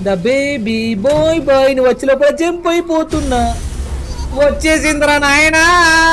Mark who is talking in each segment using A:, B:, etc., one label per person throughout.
A: The baby bye bye నువ్వు వచ్చి లోపల జంప్ అయిపోతున్నా వచ్చేసిందిరా నాయనా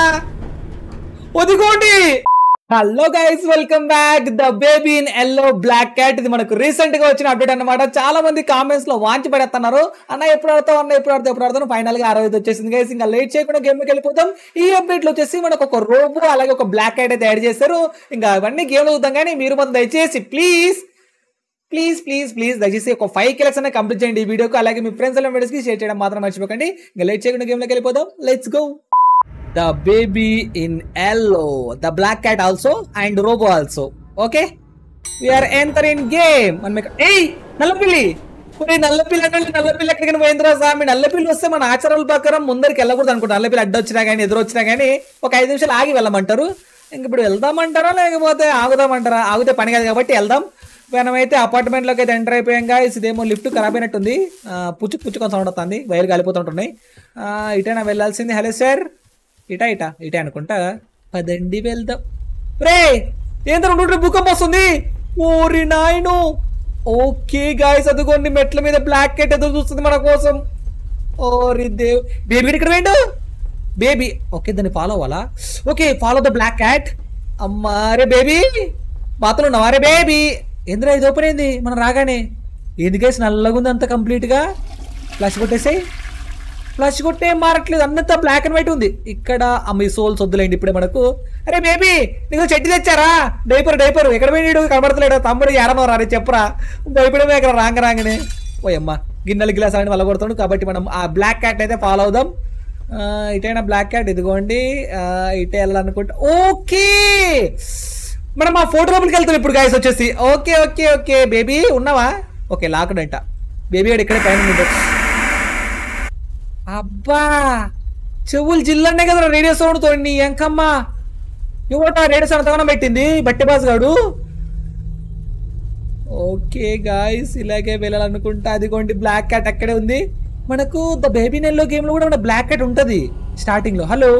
A: వదిగోండి hello guys welcome back the baby in yellow black cat ఇది మనకు రీసెంట్ గా వచ్చిన అప్డేట్ అన్నమాట చాలా మంది కామెంట్స్ లో వాంచి పడేస్తున్నారు అన్న ఎప్పుడు ఆడతావు అన్న ఎప్పుడు ఆడతావు ఎప్పుడు ఆడతాను ఫైనల్ గా అరవై వచ్చేసింది గైస్ ఇంకా లేట్ చేయకుండా గేమ్ లోకి వెళ్ళిపోతాం ఈ అప్డేట్ లో వచ్చేసి మనకు ఒక రోబో అలాగే ఒక బ్లాక్ క్యాట్ అయితే యాడ్ చేశారు ఇంకా అవన్నీ గేమ్ లో చూద్దాం కానీ మీరు మనం దయచేసి ప్లీజ్ ప్లీజ్ ప్లీజ్ ప్లీజ్ దయచేసి ఒక ఫైవ్ కిలక్స్ అనేది కంప్లీట్ చేయండి ఈ వీడియోకి అలాగే మీ ఫ్రెండ్స్ అండ్ ఫ్రెండ్స్ కి షేర్ చేయడం మాత్రం మర్చిపోకండి ఇంకా లేట్ చేయకుండా గేమ్ లోకి వెళ్ళిపోదాం let's go the baby in yellow the black cat also and robot also okay we're enter in game ఏయ్ నల్లపిల్లి ఒరే నల్లపిల్లి అంటే నల్లపిల్లి ఎక్కడికి పోయిందిరా స్వామి నల్లపిల్లి వస్తే మన ఆచారాల ప్రకారం ముందరికి వెళ్ళకూడదు అనుకుంటా నల్లపిల్లి అడ్డు వచ్చినా కానీ ఎదురు వచ్చినా కానీ ఒక ఐదు నిమిషాలు ఆగి వెళ్ళమంటారు ఇంక ఇప్పుడు వెళ్దామంటారా లేకపోతే ఆగుదామంటారా ఆగితే పని కాదు కాబట్టి వెళ్దాం మనమైతే అపార్ట్మెంట్లోకి అయితే ఎంటర్ అయిపోయాం guys. ఇదేమో లిఫ్ట్ ఖరాబ్ అయినట్టుంది ఆ, పుచ్చుకు పుచ్చుకొని సౌండ్ వస్తుంది వైర్ కాలిపోతుంటున్నాయి ఆ, ఇటైనా వెళ్ళాల్సింది హలో సార్ ఇటా ఇటా ఇటే అనుకుంటా పదండి వెళ్దాం రే ఏంటో రెండు భూకంపం వస్తుంది ఓరి నాయను ఓకే గాయస్ అదిగోండి మెట్ల మీద బ్లాక్ కెట్ ఎదురు చూస్తుంది మన కోసం ఓరి దేవ్ బేబీ ఇక్కడ వేయండు బేబీ ఓకే దాన్ని ఫాలో అవ్వాలా okay follow the black cat అమ్మా రే బేబీ బాతులు ఉన్నావా రే బేబీ ఏంద్రా ఇది ఓపెన్ అయింది మనం రాగానే ఏంది గైస్ నల్లగుంది అంత కంప్లీట్గా ఫ్లాష్ కొట్టేసాయి ఫ్లాష్ కొట్టే ఏం మారట్లేదు అంతా బ్లాక్ అండ్ వైట్ ఉంది ఇక్కడ అమ్మ ఈ సోల్స్ వద్దులేండి ఇప్పుడే మనకు అరే బేబీ నీకు చెట్టు తెచ్చారా డైపర్ డైపర్ ఎక్కడ పోయినాడు కనబడతలేడు తమ్ముడు ఎడనో రా చెప్పరా భయపడమే ఇక్కడ రాంగ రాంగనే ఓయమ్మ గిన్నెలు గిలాస్ అని వల్ల కొడతాడు కాబట్టి మనం ఆ బ్లాక్ క్యాట్ అయితే ఫాలో అవుదాం ఆ, ఇటైనా బ్లాక్ క్యాట్ ఇదిగోండి ఆ, ఇటే వెళ్ళాలనుకుంటా ఓకే మనం ఆ ఫోటో లోపలికి వెళ్తాం ఇప్పుడు గాయస్ వచ్చేసి ఓకే ఓకే ఓకే బేబీ ఉన్నావా ఓకే లాక్డ్ అంట బేబీ గారు ఇక్కడే పైన ఉంది అబ్బా చెవులు జిల్లన్నే కదా రేడియో సౌండ్ తో నీ ఎంకమ్మ ఇవ్వట రేడియో సౌండ్ తగనం పెట్టింది బట్టి బాస్ గాడు ఓకే గాయస్ ఇలాగే వెళ్ళాలనుకుంటా అదిగోండి బ్లాక్ క్యాట్ అక్కడే ఉంది మనకు ద బేబీ నెల్లో గేమ్ లో కూడా మన బ్లాక్ క్యాట్ ఉంటది స్టార్టింగ్ లో హలో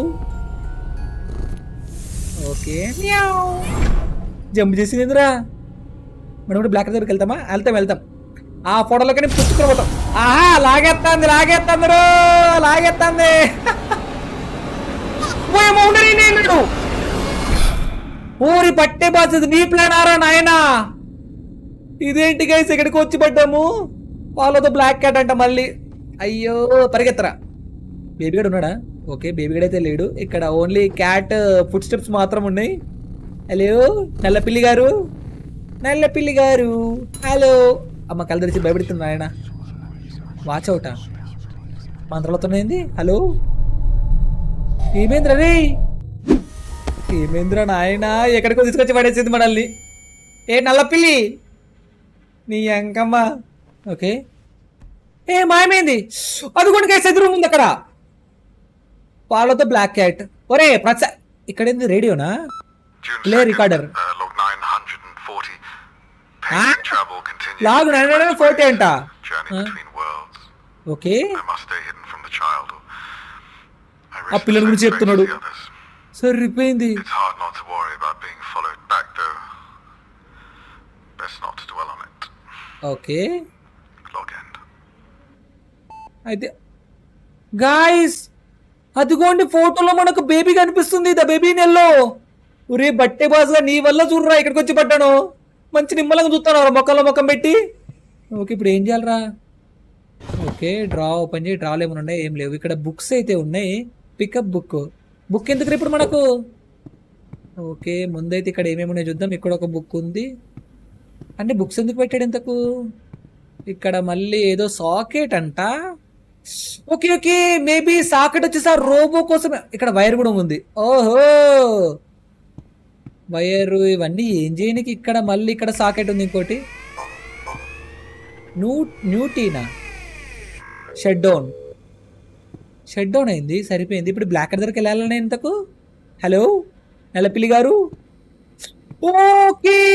A: ఓకే జంప్ చేసిందిరా మనం కూడా బ్లాక్ దగ్గరికి వెళ్తామా వెళ్తాం వెళ్తాం ఆ ఫోటోలోకి పుచ్చుకుని పోతాం ఆహా లాగేస్తాంది లాగేస్తాంది రో లాగేస్తాంది ఓయమ్మ, ఉండని నేను ఊరి పట్టే బాధ్యత నీ ప్లాన్ ఆరా నాయనా ఇదేంటి గైస్ ఇక్కడికి వచ్చి పడ్డాము వాళ్ళతో బ్లాక్ క్యాట్ అంట మళ్ళీ అయ్యో పరిగెత్తరా బేబీ గడ్ ఉన్నాడా ఓకే బేబీ గడ్ అయితే లేడు ఇక్కడ ఓన్లీ క్యాట్ ఫుడ్ స్టెప్స్ మాత్రం ఉన్నాయి హలో నల్లపిల్లి గారు నల్లపిల్లి గారు హలో అమ్మ కళ్ళు తెరిచి భయపెడుతున్నా ఆయన వాచ్ అవుటా మంత్రాలతోనేంది హలో ఏమేంద్ర రే ఏమేంద్ర నాయన ఎక్కడికో తీసుకొచ్చి పడేసింది మనల్ని ఏ నల్లపిల్లి నీ అంకమ్మ ఓకే ఏ మాయమైంది అదిగోండి కేసు ఎదురు ఉంది అక్కడ వాళ్ళతో బ్లాక్ క్యాట్ ఒరే ప్రచ ఇక్కడ ఏంది రేడియోనా
B: June
A: Play
B: 2nd,
A: recorder.
B: Uh, log 940.
A: Ah?
B: Pacing travel continues.
A: Log
B: to
A: 940 అంట.
B: Journey
A: Huh?
B: between worlds.
A: Okay
B: I must stay hidden from the child. Or I risk
A: ఆ పిల్లల
B: the
A: గురించి
B: same fate as
A: చెప్తున్నాడు.
B: the others.
A: సరిపోయింది
B: It's hard not to worry about being followed back, though. Best not to dwell on it.
A: Okay
B: Log end.
A: అయితే guys అదిగోండి ఫోటోలో మనకు baby కనిపిస్తుంది ద బేబీ నెల్లో ఒరే బట్టే బాస్గా నీ వల్ల చూడరా ఇక్కడికి వచ్చి పడ్డాను మంచి నిమ్మలంగా చూస్తాను రా మొక్కల్లో మొక్కం పెట్టి ఓకే ఇప్పుడు ఏం చేయాలరా ఓకే డ్రా ఓపెన్ చేయి డ్రాలు ఏమైనా ఉన్నాయి ఏం లేవు ఇక్కడ బుక్స్ అయితే ఉన్నాయి పికప్ బుక్ బుక్ ఎందుకు ఇప్పుడు మనకు ఓకే ముందైతే ఇక్కడ ఏమేమి ఉన్నాయో చూద్దాం ఇక్కడ ఒక బుక్ ఉంది అంటే బుక్స్ ఎందుకు పెట్టాడు ఇంతకు ఇక్కడ మళ్ళీ ఏదో సాకెట్ అంట ఓకే ఓకే మేబీ సాకెట్ వచ్చేసి ఆ రోబో కోసం ఇక్కడ వైర్ కూడా ఉంది ఓహో వైర్ ఇవన్నీ ఏం చేయనికి ఇక్కడ మళ్ళీ ఇక్కడ సాకెట్ ఉంది ఇంకోటి న్యూ న్యూటీనా షట్ డౌన్ షట్ డౌన్ అయింది సరిపోయింది ఇప్పుడు బ్లాక్ దగ్గరికి వెళ్ళాలని ఇంతకు హలో నెలపిల్లి గారు ఓకే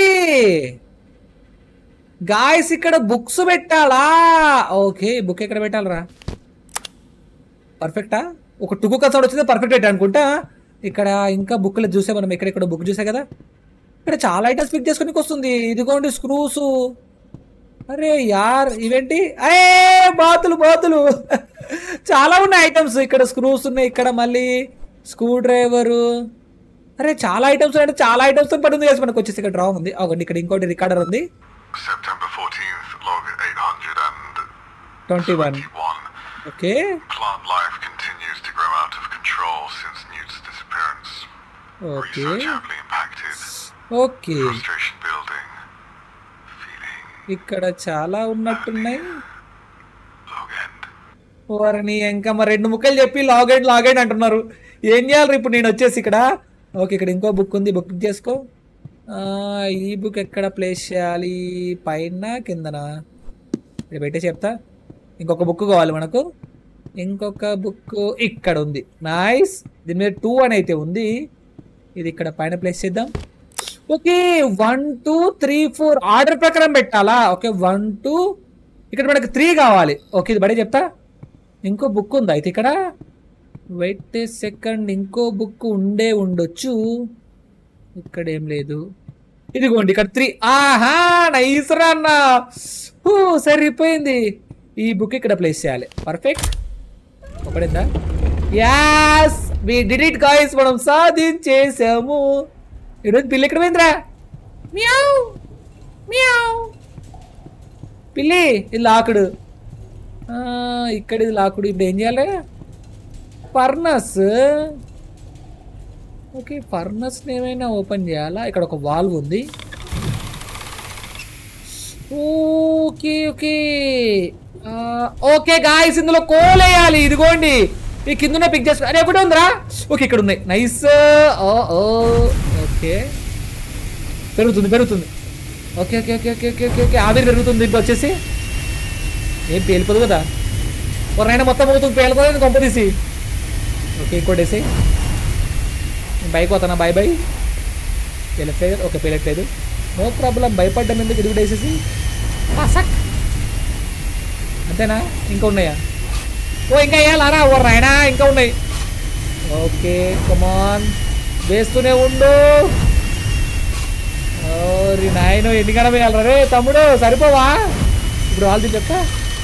A: గాయస్ ఇక్కడ బుక్స్ పెట్టాలా ఓకే బుక్ ఎక్కడ పెట్టాలరా పర్ఫెక్టా ఒక టుకు కసౌడ్ వచ్చింది పర్ఫెక్ట్ అయితే అనుకుంటా ఇక్కడ ఇంకా బుక్లు చూసే మనం ఇక్కడ ఇక్కడ బుక్ చూసే కదా ఇక్కడ చాలా ఐటమ్స్ పిక్ చేసుకుని వస్తుంది ఇదిగోండి స్క్రూస్ అరే యార్ ఇవేంటి అరే బాతులు బాతులు చాలా ఉన్నాయి ఐటమ్స్ ఇక్కడ స్క్రూస్ ఉన్నాయి ఇక్కడ మళ్ళీ స్క్రూ డ్రైవరు అరే చాలా ఐటమ్స్ అంటే చాలా ఐటమ్స్ తో పడి ఉంది కదా మనకు వచ్చేసి ఇక్కడ డ్రా ఉంది అవ్వండి ఇక్కడ ఇంకోటి రికార్డర్ ఉంది
B: September 14th, log 821.
A: Twenty one okay
B: Plant life continues to grow out of control since Newt's disappearance.
A: Okay
B: Research heavily impacted.
A: Okay
B: Frustration building. Feeding.
A: ఇక్కడ చాలా ఉన్నట్టున్నాయి
B: Log end.
A: వారిని ఇంకా మరి రెండు ముక్కలు చెప్పి లాగైన్ లాగైన్ అంటున్నారు ఏం చేయాలి ఇప్పుడు నేను వచ్చేసి ఇక్కడ ఓకే ఇక్కడ ఇంకో బుక్ ఉంది బుక్ చేసుకో ఆ, ఈ బుక్ ఎక్కడ ప్లేస్ చేయాలి పైన కిందనా ఇక్కడ పెట్టే చెప్తా ఇంకొక బుక్ కావాలి మనకు ఇంకొక బుక్ ఇక్కడ ఉంది నైస్ దీని మీద టూ అని అయితే ఉంది ఇది ఇక్కడ పైన ప్లేస్ చేద్దాం okay one two three four order ప్రకారం పెట్టాలా ఓకే వన్ టూ ఇక్కడ మనకి త్రీ కావాలి ఓకే ఇది బడే చెప్తా ఇంకో బుక్ ఉంది అయితే ఇక్కడ వెయిట్ సెకండ్ ఇంకో బుక్ ఉండే ఉండొచ్చు ఇక్కడ ఏం లేదు ఇదిగోండి ఇక్కడ త్రీ ఆహా నైస్ రా అన్న హూ, సరిపోయింది ఈ బుక్ ఇక్కడ ప్లేస్ చేయాలి పర్ఫెక్ట్ ఒకటిందా yes we did it guys మనం సాధించేసాము ఈరోజు పిల్లి ఎక్కడ పోయిందిరా మియావ్ మియావ్ పిల్లి ఇది లాకుడు ఆ, ఇక్కడ ఇది లాకుడు ఇప్పుడు ఏం చేయాలి ఫర్నస్ ఓకే ఫర్నస్ ఏమైనా ఓపెన్ చేయాలా ఇక్కడ ఒక వాల్వ్ ఉంది ఓకే ఓకే ఆ, ఓకే గాయస్ ఇందులో కోల్ వేయాలి ఇదిగోండి ఈ కింద పిక్ చేసుకో అరే ఒకటి ఉందిరా ఓకే ఇక్కడ ఉంది నైస్ ఓ ఓ ఓకే పెరుగుతుంది పెరుగుతుంది okay okay okay okay okay okay okay ఆవిరి పెరుగుతుంది దీంట్లో వచ్చేసి ఏం పేలిపోదు కదా ఎవరైనా మొత్తం అవుతుంది పేలిపోతుంది కొంప తీసి ఓకే ఇంకోటి వేసి నేను బైక్ పోతానా బాయ్ బాయ్ పేలట్లేదు ఓకే పేలట్లేదు నో ప్రాబ్లం భయపడ్డం ఎందుకు ఇది కూడా వేసేసి ఆ, సక్ అంతేనా ఇంకా ఉన్నాయా ఓ ఇంకా వేయాలారా ఓ రాయనా ఇంకా ఉన్నాయి ఓకే కమాన్ వేస్తూనే ఉండు ఓరి నాయన ఎన్ని గణం వేయాలరా రే తమ్ముడు సరిపోవా ఇప్పుడు వాళ్ళది చెప్తా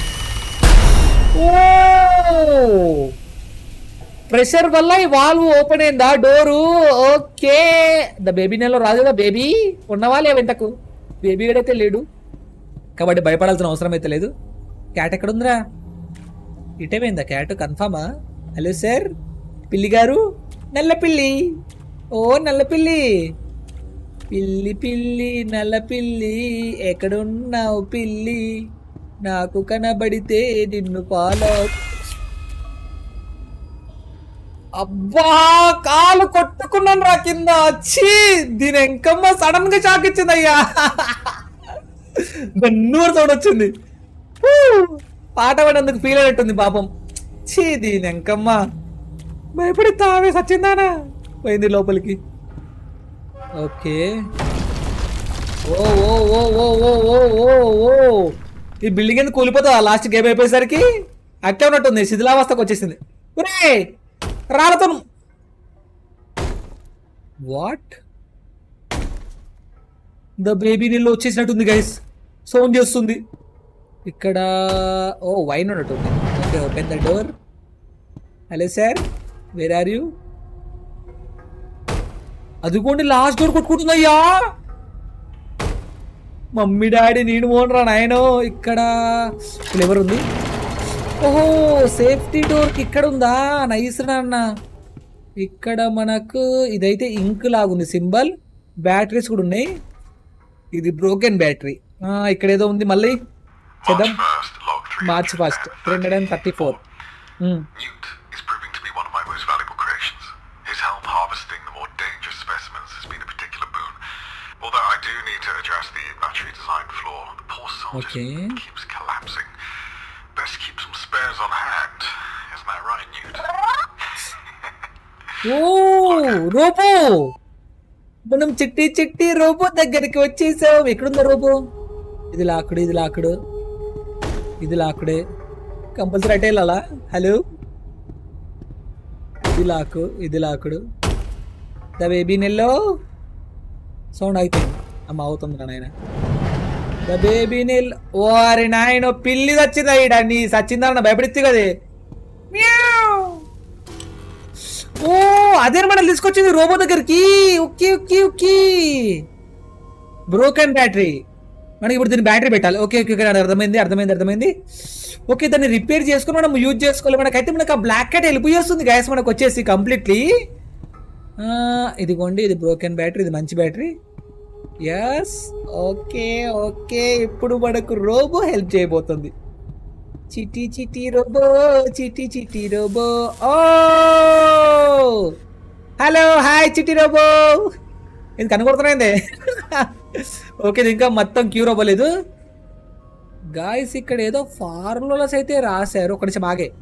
A: ఓ ప్రెషర్ వల్ల ఈ వాల్వ్ ఓపెన్ అయిందా డోరు ఓకే ద బేబీ నెలలో రాదు కదా బేబీ ఉన్నవా లేవు ఇంతకు బేబీ గడైతే లేడు కాబట్టి భయపడాల్సిన అవసరం అయితే లేదు క్యాట్ ఎక్కడుందిరా ఇటేమైందా క్యాట్ కన్ఫామా హలో సార్ పిల్లి గారు నల్ల పిల్లి ఓ నల్ల పిల్లి పిల్లి పిల్లి నల్ల పిల్లి ఎక్కడున్నావు పిల్లి నాకు కనబడితే నిన్ను ఫాలో అబ్బా కాలు కొట్టుకున్నాను రా కింద వచ్చి దీని ఎంకమ్మ సడన్ గా షాక్ ఇచ్చింది అయ్యా నూరు సౌండ్ వచ్చింది హూ! పాట పడేందుకు ఫీల్ అయినట్టుంది పాపం చీ దీని ఎంకమ్మ భయపడి తావే సచ్చిందానా పోయింది లోపలికి ఓకే ఓ oh oh oh oh oh oh ఓ ఈ బిల్డింగ్ ఎందుకు కూలిపోతుందా లాస్ట్ గేమ్ అయిపోయేసరికి అట్టే ఉన్నట్టుంది శిథిలావస్థకు వచ్చేసింది ఒరే రాళ్ళతో వాట్ ద బేబీ నీళ్ళు వచ్చేసినట్టుంది గైస్ సౌండ్ చేస్తుంది ఇక్కడ ఓ వైన్ ఉన్నట్టుంది okay open the door hello sir where are you అదిగోండి లాస్ట్ డోర్ కొట్టుకుంటుందయ్యా మమ్మీ డాడీ నేను మోన్ రా నాయనో ఇక్కడ ఫ్లేవర్ ఉంది ఓహో సేఫ్టీ డోర్కి ఇక్కడ ఉందా నైస్ నాన్న ఇక్కడ మనకు ఇదైతే ఇంక్ లాగుంది సింబల్ బ్యాటరీస్ కూడా ఉన్నాయి ఇది బ్రోకెన్ బ్యాటరీ ఇక్కడ ఏదో ఉంది మళ్ళీ చేద్దాం
B: March 1st, log 3.
A: March first three hundred and thirty four
B: Newt is proving to be one of my most valuable creations. His help harvesting the more dangerous specimens has been a particular boon. Although I do need to address the battery design flaw. The poor soul
A: Okay.
B: just keeps collapsing. Best keep some spares on hand. Isn't that right, Newt?
A: ఓ robot మనం చిట్టి చిట్టి robo దగ్గరికి వచ్చేసాం ఎక్కడుందా robo ఇది లాకుడు ఇది లాకుడు ఇది లాకుడే compulsory అటే వెళ్ళాలా హలో ఇది లాకు ఇది లాకుడు ద బేబీ నెల్లో సౌండ్ అయిపోయింది అమ్మ అవుతుంది నాయన ద బేబీ నీల్ ఓరి నాయన పిల్లి చచ్చిందా ఈడ నీ సచ్చిందన్న భయపడితే కదే మ్యావ్. ఓ అదే మనం తీసుకొచ్చింది రోబో దగ్గరికి okay okay okay broken battery మనకి ఇప్పుడు దీని బ్యాటరీ పెట్టాలి ఓకే ఓకే ఓకే నాకు అర్థమైంది అర్థమైంది అర్థమైంది ఓకే దాన్ని రిపేర్ చేసుకుని మనం యూజ్ చేసుకోవాలి మనకైతే మనకు ఆ బ్లాక్ క్యాట్ హెల్ప్ చేస్తుంది గ్యాస్ మనకు వచ్చేసి కంప్లీట్లీ ఇదిగోండి ఇది బ్రోకెన్ బ్యాటరీ ఇది మంచి బ్యాటరీ ఎస్ ఓకే ఓకే ఇప్పుడు మనకు రోబో హెల్ప్ చేయబోతుంది చిటి చిటి రోబో చిటి చిటి రోబో ఓ హలో హాయ్ చిటి రోబో ఇది కనుగొడుతున్నాయింది ఓకే ఇది ఇంకా మొత్తం క్యూర్ అవ్వలేదు గాయస్ ఇక్కడ ఏదో ఫార్ములాస్ అయితే రాశారు ఒక నిమిషం ఆగే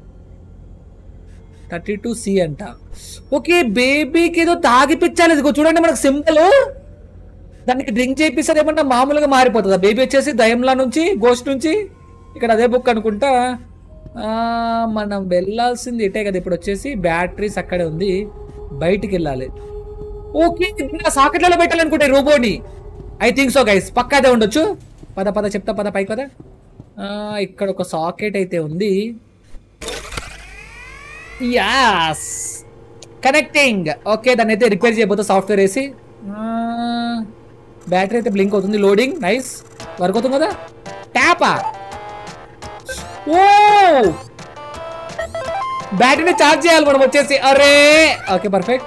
A: థర్టీ టూ సి అంట ఓకే బేబీకి ఏదో తాగిపించాలి ఇదిగో చూడండి మనకు సింపుల్ దానికి డ్రింక్ చేపిస్తారు ఏమన్నా మామూలుగా మారిపోతుందా బేబీ వచ్చేసి దయంలా నుంచి గోస్ట్ నుంచి ఇక్కడ అదే బుక్ అనుకుంటా ఆ, మనం వెళ్ళాల్సింది ఇటే కదా ఇప్పుడు వచ్చేసి బ్యాటరీస్ అక్కడే ఉంది బయటికి వెళ్ళాలి ఓకే సాకెట్లలో పెట్టాలనుకుంటే రోబోని ఐ థింక్ సో గైస్ పక్కా అదే ఉండొచ్చు పద పద చెప్తా పద పైకి పద ఆ, ఇక్కడ ఒక సాకెట్ అయితే ఉంది యాస్ కనెక్టింగ్ ఓకే దాన్ని అయితే రిపేర్ చేయబోతా సాఫ్ట్వేర్ వేసి బ్యాటరీ అయితే బ్లింక్ అవుతుంది లోడింగ్ నైస్ వర్క్ అవుతుంది కదా ట్యాపా ఓ బ్యాటరీని ఛార్జ్ చేయాలి మనం వచ్చేసి అరే ఓకే పర్ఫెక్ట్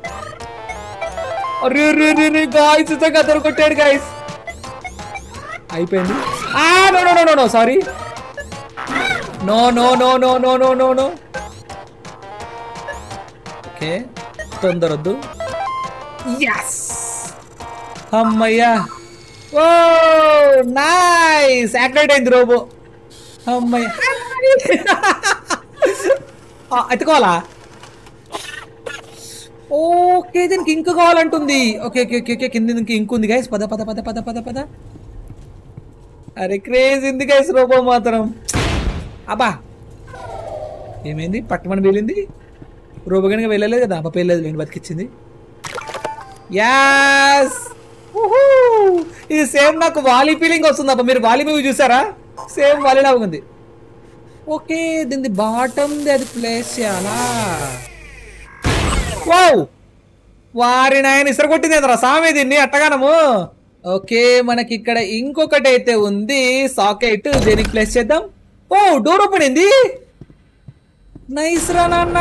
A: అరే రే రే రే గాయస్ నిజంగా దొరకొట్టాడు గాయస్ అయిపోయింది ఆ no no no no sorry no no no no no no no no okay తొందరొద్దు ఎస్ అమ్మయ్యా ఓ నైస్ యాక్టివేట్ అయింది రోబో అమ్మయ్య ఆ, ఎత్తుకోవాలా ఓకే దీనికి ఇంకు కావాలంటుంది ఓకే ఓకే ఓకే ఓకే కింద దీనికి ఇంకు ఉంది గైస్ పద పద పద పద పద పద అరే క్రేజ్ ఉంది గైస్ రోబో మాత్రం అబ్బా ఏమైంది పట్టమని వెళ్ళింది రోబో కనుక వెళ్ళలేదు కదా అబ్బా వెళ్ళలేదు లేండి బతికిచ్చింది యాస్ ఇది సేమ్ నాకు వాలి ఫీలింగ్ వస్తుంది అబ్బా మీరు వాలి మూవీ చూసారా సేమ్ వాలి లాగా ఉంది ఓకే దీని బాటమ్ది అది ప్లేస్ చేయాలా వావ్ వారి నాయన ఇసరు కొట్టింది ఎదురా సామె దీన్ని అట్టగానము ఓకే మనకి ఇక్కడ ఇంకొకటి అయితే ఉంది సాకెట్ దేనికి ప్లేస్ చేద్దాం ఓ డోర్ ఓపెన్ అయింది నైస్ రా నాన్న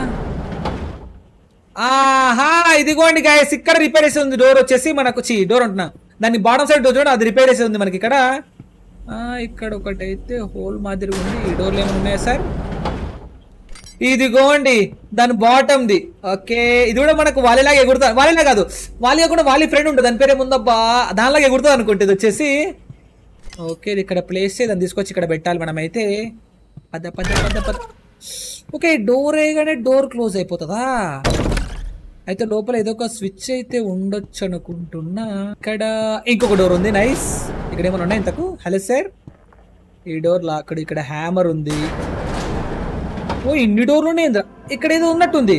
A: ఆహా ఇదిగోండి గాయస్ ఇక్కడ రిపేర్ చేసి ఉంది డోర్ వచ్చేసి మనకు చి డోర్ అంటున్నా దాన్ని బాటం సైడ్ డోర్ చూడండి అది రిపేర్ చేసి ఉంది మనకి ఇక్కడ ఆ, ఇక్కడ ఒకటి అయితే హోల్ మాదిరి ఉంది ఈ డోర్లు ఏమైనా ఉన్నాయా సార్ ఇదిగోండి దాని బాటమ్ది ఓకే ఇది కూడా మనకు వాలీలాగా ఎగురుతా వాలీలా కాదు వాలీగా కూడా వాలి ఫ్రెండ్ ఉంటుంది దాని పేరు ఏముందబ్బా దానిలాగా ఎగురుతుంది అనుకుంటే ఇది వచ్చేసి ఓకే ఇది ఇక్కడ ప్లేస్ చేసి దాన్ని తీసుకొచ్చి ఇక్కడ పెట్టాలి మనమైతే పద పద పద పద ఓకే డోర్ వేయగానే డోర్ క్లోజ్ అయిపోతుందా అయితే లోపల ఏదో ఒక స్విచ్ అయితే ఉండొచ్చు అనుకుంటున్నా ఇక్కడ ఇంకొక డోర్ ఉంది నైస్ ఇక్కడ ఏమైనా ఉన్నాయి ఇంతకు హలో సార్ ఈ డోర్ లాక్కడు ఇక్కడ హ్యామర్ ఉంది ఓ ఇన్ని డోర్లు ఉన్నాయి ఇంద్ర ఇక్కడ ఏదో ఉన్నట్టుంది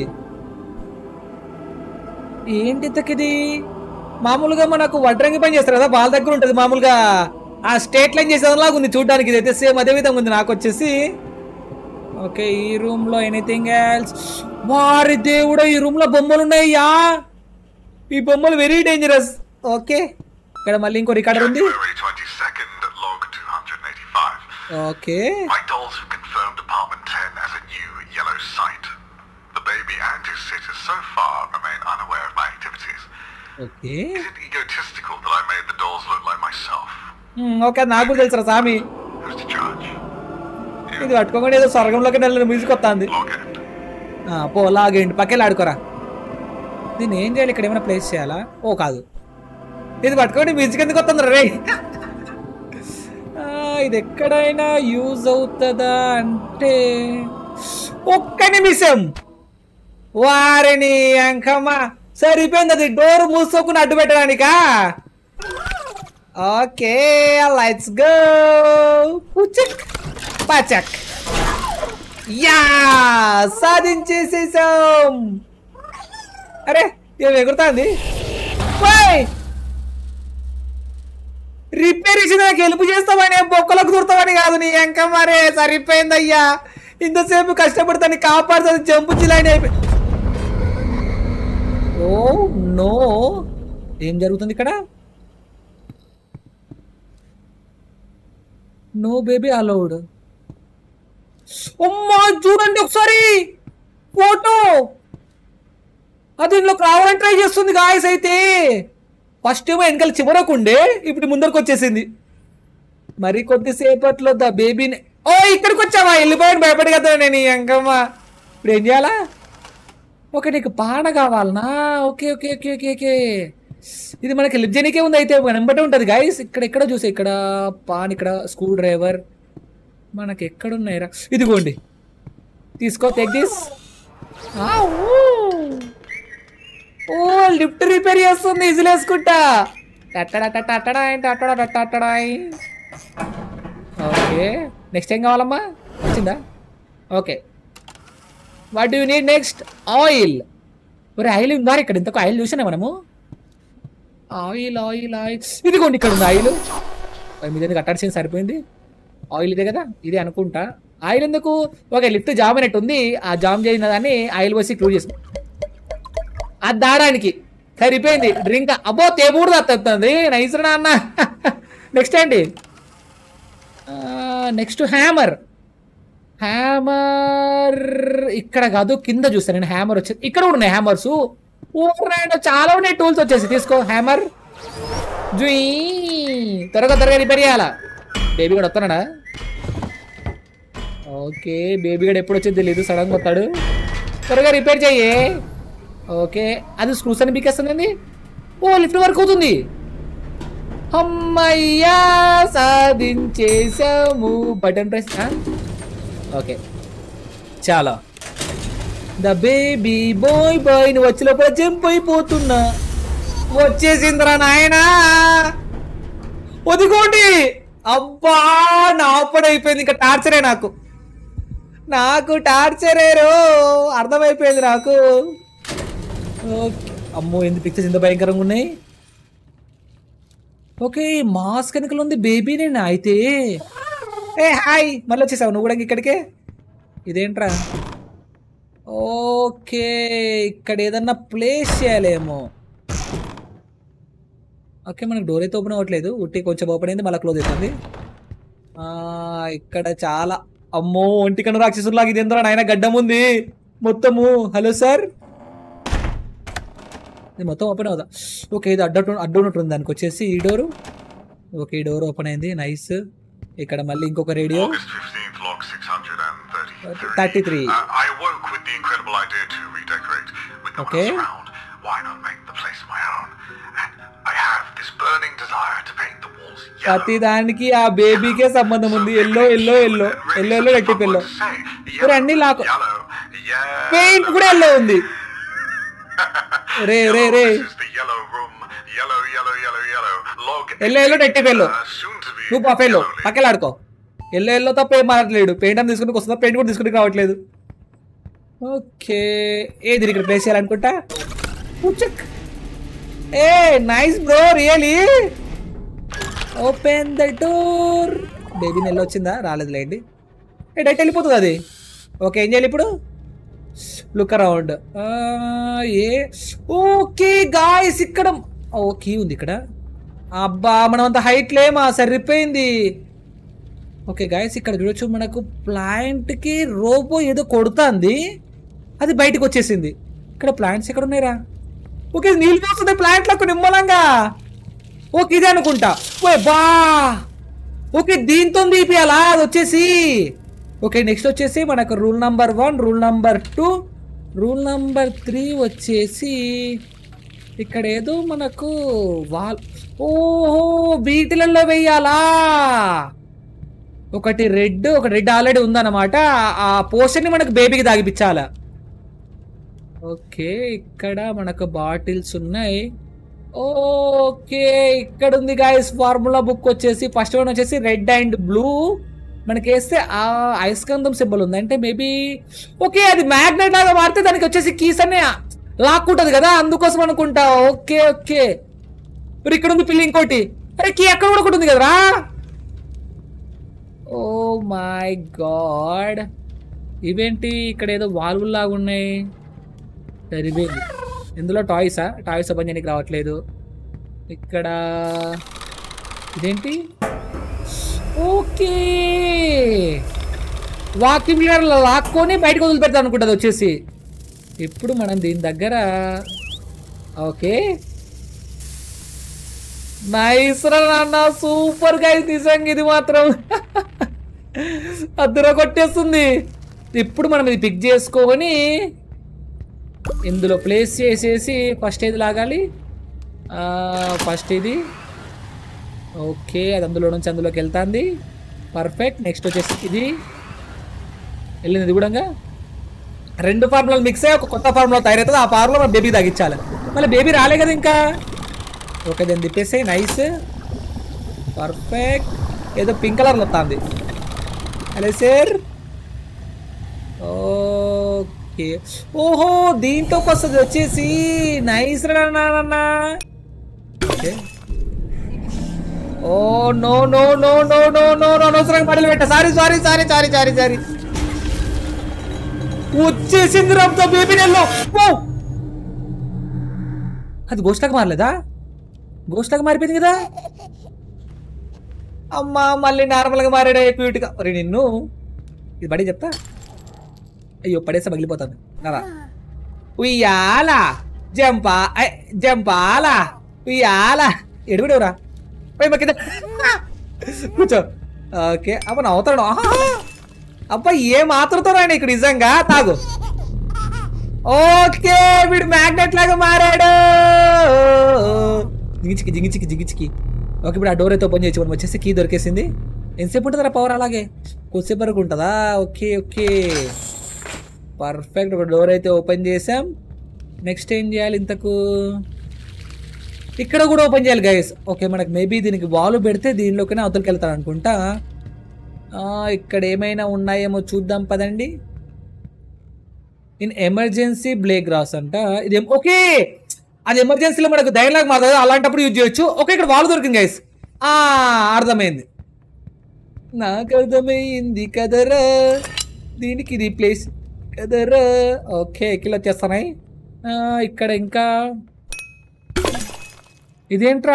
A: ఏంటి ఇంతకిది మామూలుగా మనకు వడ్రంగి పని చేస్తారు కదా వాళ్ళ దగ్గర ఉంటుంది మామూలుగా ఆ స్టేట్ లైన్ చేసేలాగా ఉంది చూడడానికి ఇది అయితే సేమ్ అదే విధంగా ఉంది నాకు వచ్చేసి ఓకే ఈ రూమ్ లో ఎనీథింగ్ ఎల్స్ వారి దేవుడా ఈ రూమ్ లో బొమ్మలు ఉన్నాయ్యా ఈ బొమ్మలు వెరీ డేంజరస్ ఓకే ఇక్కడ మళ్ళీ ఇంకో రికార్డర్ ఉంది
B: February 22nd, log 285.
A: Okay
B: My dolls have confirmed apartment 10 as a new yellow site. The baby and his sitters so far remain unaware of my activities.
A: Okay
B: Is it egotistical that I made the dolls look like myself?
A: Okay నాకు కూడా తెలుసురా సామి
B: Who's to judge?
A: ఇది పట్టుకోకుండా ఏదో స్వర్గంలోకి నెల music వస్తుంది
B: Log end.
A: పో లాగేయండి పక్కెళ్ళి ఆడుకోరా దీన్ని ఏం చేయాలి ఇక్కడ ఏమైనా ప్లేస్ చేయాలా ఓ కాదు ఇది పట్టుకోండి మ్యూజిక్ ఎందుకు వస్తుంది రే ఆ, ఇది ఎక్కడైనా యూజ్ అవుతుందా అంటే ఒక్క నిమిషం వారిని అంకమ్మ సరిపోయింది అది డోర్ మూసుకోకుండా అడ్డు పెట్టడానికా ఓకే లెట్స్ గో పుచక్ పచక్ యా సాధించేసేసాం అరే ఏం ఎగురుతాంది ఓయ్! రిపేర్ ఇచ్చి నాకు హెల్ప్ చేస్తావని బొక్కలకు దూరుతావని కాదు నీ ఎంక మరే సరిపోయిందయ్యా ఇంతసేపు కష్టపడతాను కాపాడుతుంది జంపు చిలాని అయిపోయి ఓ నో ఏం జరుగుతుంది ఇక్కడ నో బేబీ అలౌడ్ అమ్మా చూడండి ఒకసారి ఫోటో అది ఇందులోకి రావాలని ట్రై చేస్తుంది గాయస్ అయితే ఫస్ట్ ఏమో వెనకాల చివరకు ఉండే ఇప్పుడు ముందరకు వచ్చేసింది మరి కొద్దిసేపట్లో ద బేబీని ఓ ఇక్కడికి వచ్చావా వెళ్ళిపోయాను భయపడి కదా నేను ఈ అంకమ్మ ఇప్పుడు ఏం చేయాలా ఓకే నీకు పాన కావాలనా okay okay okay okay okay ఇది మనకి లిప్ చేయనికే ఉంది అయితే వెంబటే ఉంటుంది గాయస్ ఇక్కడ ఎక్కడ చూసే ఇక్కడ పాన్ ఇక్కడ స్క్రూ డ్రైవర్ మనకి ఎక్కడున్నాయిరా ఇదిగోండి తీసుకో take this oh lift repair చేస్తుంది ఇజిల్ వేసుకుంటా టట్టడా టట్టడాయ్ టట్టడా టట్టడాయ్ ఓకే నెక్స్ట్ ఏం కావాలమ్మా వచ్చిందా okay what you need next oil ఒరే ఆయిల్ ఉందా ఇక్కడ ఇంతకు ఆయిల్ చూసానే మనము ఆయిల్ ఆయిల్ ఆయిల్ ఇదిగోండి ఇక్కడ ఉంది ఆయిల్ మీద కట్టాల్సింది సరిపోయింది ఆయిల్ ఇదే కదా ఇదే అనుకుంటా ఆయిల్ ఎందుకు ఓకే లిఫ్ట్ జామ్ అయినట్టు ఉంది ఆ జామ్ చేసిన దాన్ని ఆయిల్ పోసి క్లూజ్ చేసి అది దాడానికి సరిపోయింది డ్రింక్ అబ్బో తేపూడు తత్తుంది నైస్ రా అన్న నెక్స్ట్ ఏంటి నెక్స్ట్ హ్యామర్ హ్యామర్ ఇక్కడ కాదు కింద చూస్తాను నేను హ్యామర్ వచ్చేది ఇక్కడ కూడా ఉన్నాయి హ్యామర్స్ ఊరండి చాలా ఉన్నాయి టూల్స్ వచ్చేసి తీసుకో హ్యామర్ జుయి త్వరగా త్వరగా రిపేర్ చేయాలా బేబీ కూడా వస్తున్నాడా ఓకే బేబీ గడు ఎప్పుడు వచ్చేది తెలియదు సడన్గా వస్తాడు త్వరగా రిపేర్ చెయ్యి ఓకే అది స్క్రూస్ అని పీకేస్తుందండి ఓ లిఫ్ట్ వర్క్ అవుతుంది అమ్మయ్యా సాధించేసాము బటన్ ప్రెస్ ఓకే చాలా ద బేబీ బాయ్ బాయ్ నువ్వు వచ్చి లోపల జంప్ అయిపోతున్నా వచ్చేసిందిరా నాయనా వదిగోండి అబ్బా నా అప్పుడు అయిపోయింది ఇంకా టార్చరే నాకు నాకు టార్చరే రో అర్థమైపోయింది నాకు ఓకే అమ్మో ఎందుకు పిక్చర్స్ ఇంత భయంకరంగా ఉన్నాయి ఓకే మాస్క్ వెనకలు ఉంది బేబీ నేను అయితే ఏ హాయ్ మళ్ళీ వచ్చేసావు నువ్వు కూడా ఇక్కడికే ఇదేంట్రా ఓకే ఇక్కడ ఏదన్నా ప్లేస్ చేయాలేమో ఓకే మనకు డోర్ అయితే ఓపెన్ అవ్వట్లేదు ఉట్టి కొంచెం ఓపెన్ అయింది మళ్ళీ క్లోజ్ అవుతుంది ఆ, ఇక్కడ చాలా అమ్మో ఒంటి కన్ను రాక్షసులాగా ఇది ఎందులో నాయన గడ్డం ఉంది మొత్తము హలో సార్ ఇది మొత్తం ఓపెన్ అవుదా ఓకే ఇది అడ్డు అడ్డు ఉన్నట్టుంది దానికి వచ్చేసి ఈ డోరు ఓకే ఈ డోర్ ఓపెన్ అయింది నైస్ ఇక్కడ మళ్ళీ ఇంకొక radio
B: August 15th, log 633.
A: Thirty three
B: Uh, I awoke with the incredible idea to redecorate. With no
A: Okay.
B: one else around, why not make the place my own? And I have this burning desire to paint the walls yellow.
A: ప్రతి దానికి ఆ బేబీకే సంబంధం ఉంది yellow yellow yellow yellow yellow dirty fellow మరి అన్ని lock
B: Yellow, yeah.
A: Paint కూడా yellow ఉంది రే రే రే
B: This is the yellow room. Yellow, yellow, yellow, yellow. Log
A: yellow yellow dirty fellow
B: uh, soon to be
A: నువ్వు పఫెల్లో
B: yellow leaf.
A: పక్కలాడుకో yellow yellow తప్ప ఏం మారట్లేడు పెయింట్ అని తీసుకుని వస్తుందా పెయింట్ కూడా తీసుకుని రావట్లేదు ఓకే ఏది ఇక్కడ ప్లేస్ చేయాలనుకుంటా ఉచ్చక్. ఏ nice bro really open the door baby నెల వచ్చిందా రాలేదులేండి ఏ డైట్ వెళ్ళిపోతుంది అది ఓకే ఏం చేయాలి ఇప్పుడు లుక్ అరౌండ్ ఏ ఓకే గాయస్ ఇక్కడ ఓ కీ ఉంది ఇక్కడ అబ్బా మనం అంత హైట్ లేమా సరిపోయింది ఓకే గాయస్ ఇక్కడ చూడొచ్చు మనకు ప్లాంట్కి రోబో ఏదో కొడుతుంది అది బయటకు వచ్చేసింది ఇక్కడ ప్లాంట్స్ ఎక్కడ ఉన్నాయిరా ఓకే ఇది నీళ్ళు పోస్తుంది ప్లాంట్లకు నిమ్మలంగా ఓకే ఇదే అనుకుంటా ఓయ్ బా ఓకే దీంతో తీపియాలా అది వచ్చేసి ఓకే నెక్స్ట్ వచ్చేసి మనకు rule number one rule number two rule number three వచ్చేసి ఇక్కడ ఏదో మనకు వాల్ ఓహో వీటిలలో వెయ్యాలా ఒకటి రెడ్ ఒక రెడ్ ఆల్రెడీ ఉందన్నమాట ఆ- ఆ పోర్షన్ని మనకు బేబీకి తాగిపించాలా ఓకే ఇక్కడ మనకు బాటిల్స్ ఉన్నాయి ఓకే ఇక్కడ ఉంది గాయస్ ఫార్ములా బుక్ వచ్చేసి ఫస్ట్ వన్ వచ్చేసి రెడ్ అండ్ బ్లూ మనకి వేస్తే ఆ ఐస్కందం సింబల్ ఉంది అంటే మేబీ ఓకే అది మ్యాగ్నెట్ లాగా మారితే దానికి వచ్చేసి కీస్ అనే లాక్కుంటది కదా అందుకోసం అనుకుంటా ఓకే ఓకే మరి ఇక్కడ ఉంది పిల్లి ఇంకోటి అరే కీ అక్కడ కూడా ఒకటి ఉంది కదరా ఓ మై గాడ్ ఇవేంటి ఇక్కడ ఏదో వాల్వ్ లాగా ఉన్నాయి సరిపోయింది ఇందులో టాయ్సా టాయ్స్ ఓపెన్ చేయడానికి రావట్లేదు ఇక్కడ ఇదేంటి ఓకే వాక్యూమ్ క్లీనర్ లాక్కొని బయటకు వదిలిపెడతాం అనుకుంటుంది వచ్చేసి ఇప్పుడు మనం దీని దగ్గర ఓకే నైస్ రా నాన్న సూపర్ గా నిజంగా ఇది మాత్రం అద్దర కొట్టేస్తుంది ఇప్పుడు మనం ఇది పిక్ చేసుకొని ఇందులో ప్లేస్ చేసేసి ఫస్ట్ ఏది లాగాలి ఫస్ట్ ఇది ఓకే అది అందులో నుంచి అందులోకి వెళ్తాంది పర్ఫెక్ట్ నెక్స్ట్ వచ్చేసి ఇది వెళ్ళింది ఇది కూడా రెండు ఫార్ములాలు మిక్స్ అయ్యి ఒక కొత్త ఫార్ములా తయారవుతుంది ఆ ఫార్ములా మన బేబీ తగ్గించాలి మళ్ళీ బేబీ రాలే కదా ఇంకా ఓకే దాన్ని తిప్పేసి నైస్ పర్ఫెక్ట్ ఏదో పింక్ కలర్లో వస్తుంది హలో సార్ ఓకే ఓహో దీంట్లోకి వస్తుంది వచ్చేసి నైస్ రా నాన్న okay oh no no no no no no no అనవసరంగా పడలు పెట్ట sorry sorry sorry sorry sorry sorry వచ్చేసింది రబ్తో బేబీ నెల్లో అది గోష్టాకి మారలేదా గోష్టాకి మారిపోయింది కదా అమ్మా మళ్ళీ నార్మల్గా మారాడే క్యూట్గా మరి నిన్ను ఇది పడి చెప్తా అయ్యో పడేస్తే పగిలిపోతాను నరా ఉయ్యాల జంపా ఐ, జంపాలా ఉయ్యాల ఎడుగుడెవరా పోయి మా కింద కూర్చో ఓకే అబ్బా నవ్వుతాడు ఆహా. అబ్బా ఏ మాత్రతో రాని ఇక్కడ నిజంగా తాగు ఓకే వీడు మ్యాగ్నెట్ లాగా మారాడు జింగిచికి జింగిచికి జింగిచికి ఓకే ఇప్పుడు ఆ డోర్ అయితే ఓపెన్ చేయొచ్చు మనం వచ్చేసి కీ దొరికేసింది ఎంతసేపు ఉంటుందా పవర్ అలాగే కొద్దిసేపు వరకు ఉంటుందా ఓకే ఓకే పర్ఫెక్ట్ ఒక డోర్ అయితే ఓపెన్ చేసాం నెక్స్ట్ ఏం చేయాలి ఇంతకు ఇక్కడ కూడా ఓపెన్ చేయాలి గైస్ ఓకే మనకు మేబీ దీనికి వాల్ పెడితే దీనిలోకనే అవతలకి వెళ్తాను అనుకుంటా ఆ, ఇక్కడ ఏమైనా ఉన్నాయేమో చూద్దాం పదండి ఇన్ ఎమర్జెన్సీ బ్లే గ్రాస్ అంట ఇది ఓకే అది ఎమర్జెన్సీలో మనకు ధైర్యంలాగా మారుతుంది అలాంటప్పుడు యూజ్ చేయొచ్చు ఓకే ఇక్కడ వాల్ దొరికింది గైస్ ఆ అర్థమైంది నాకు అర్థమైంది కదరా దీనికి రీప్లేస్ కదరా ఓకే కిలో వచ్చేస్తున్నాయి ఆ, ఇక్కడ ఇంకా ఇదేంట్రా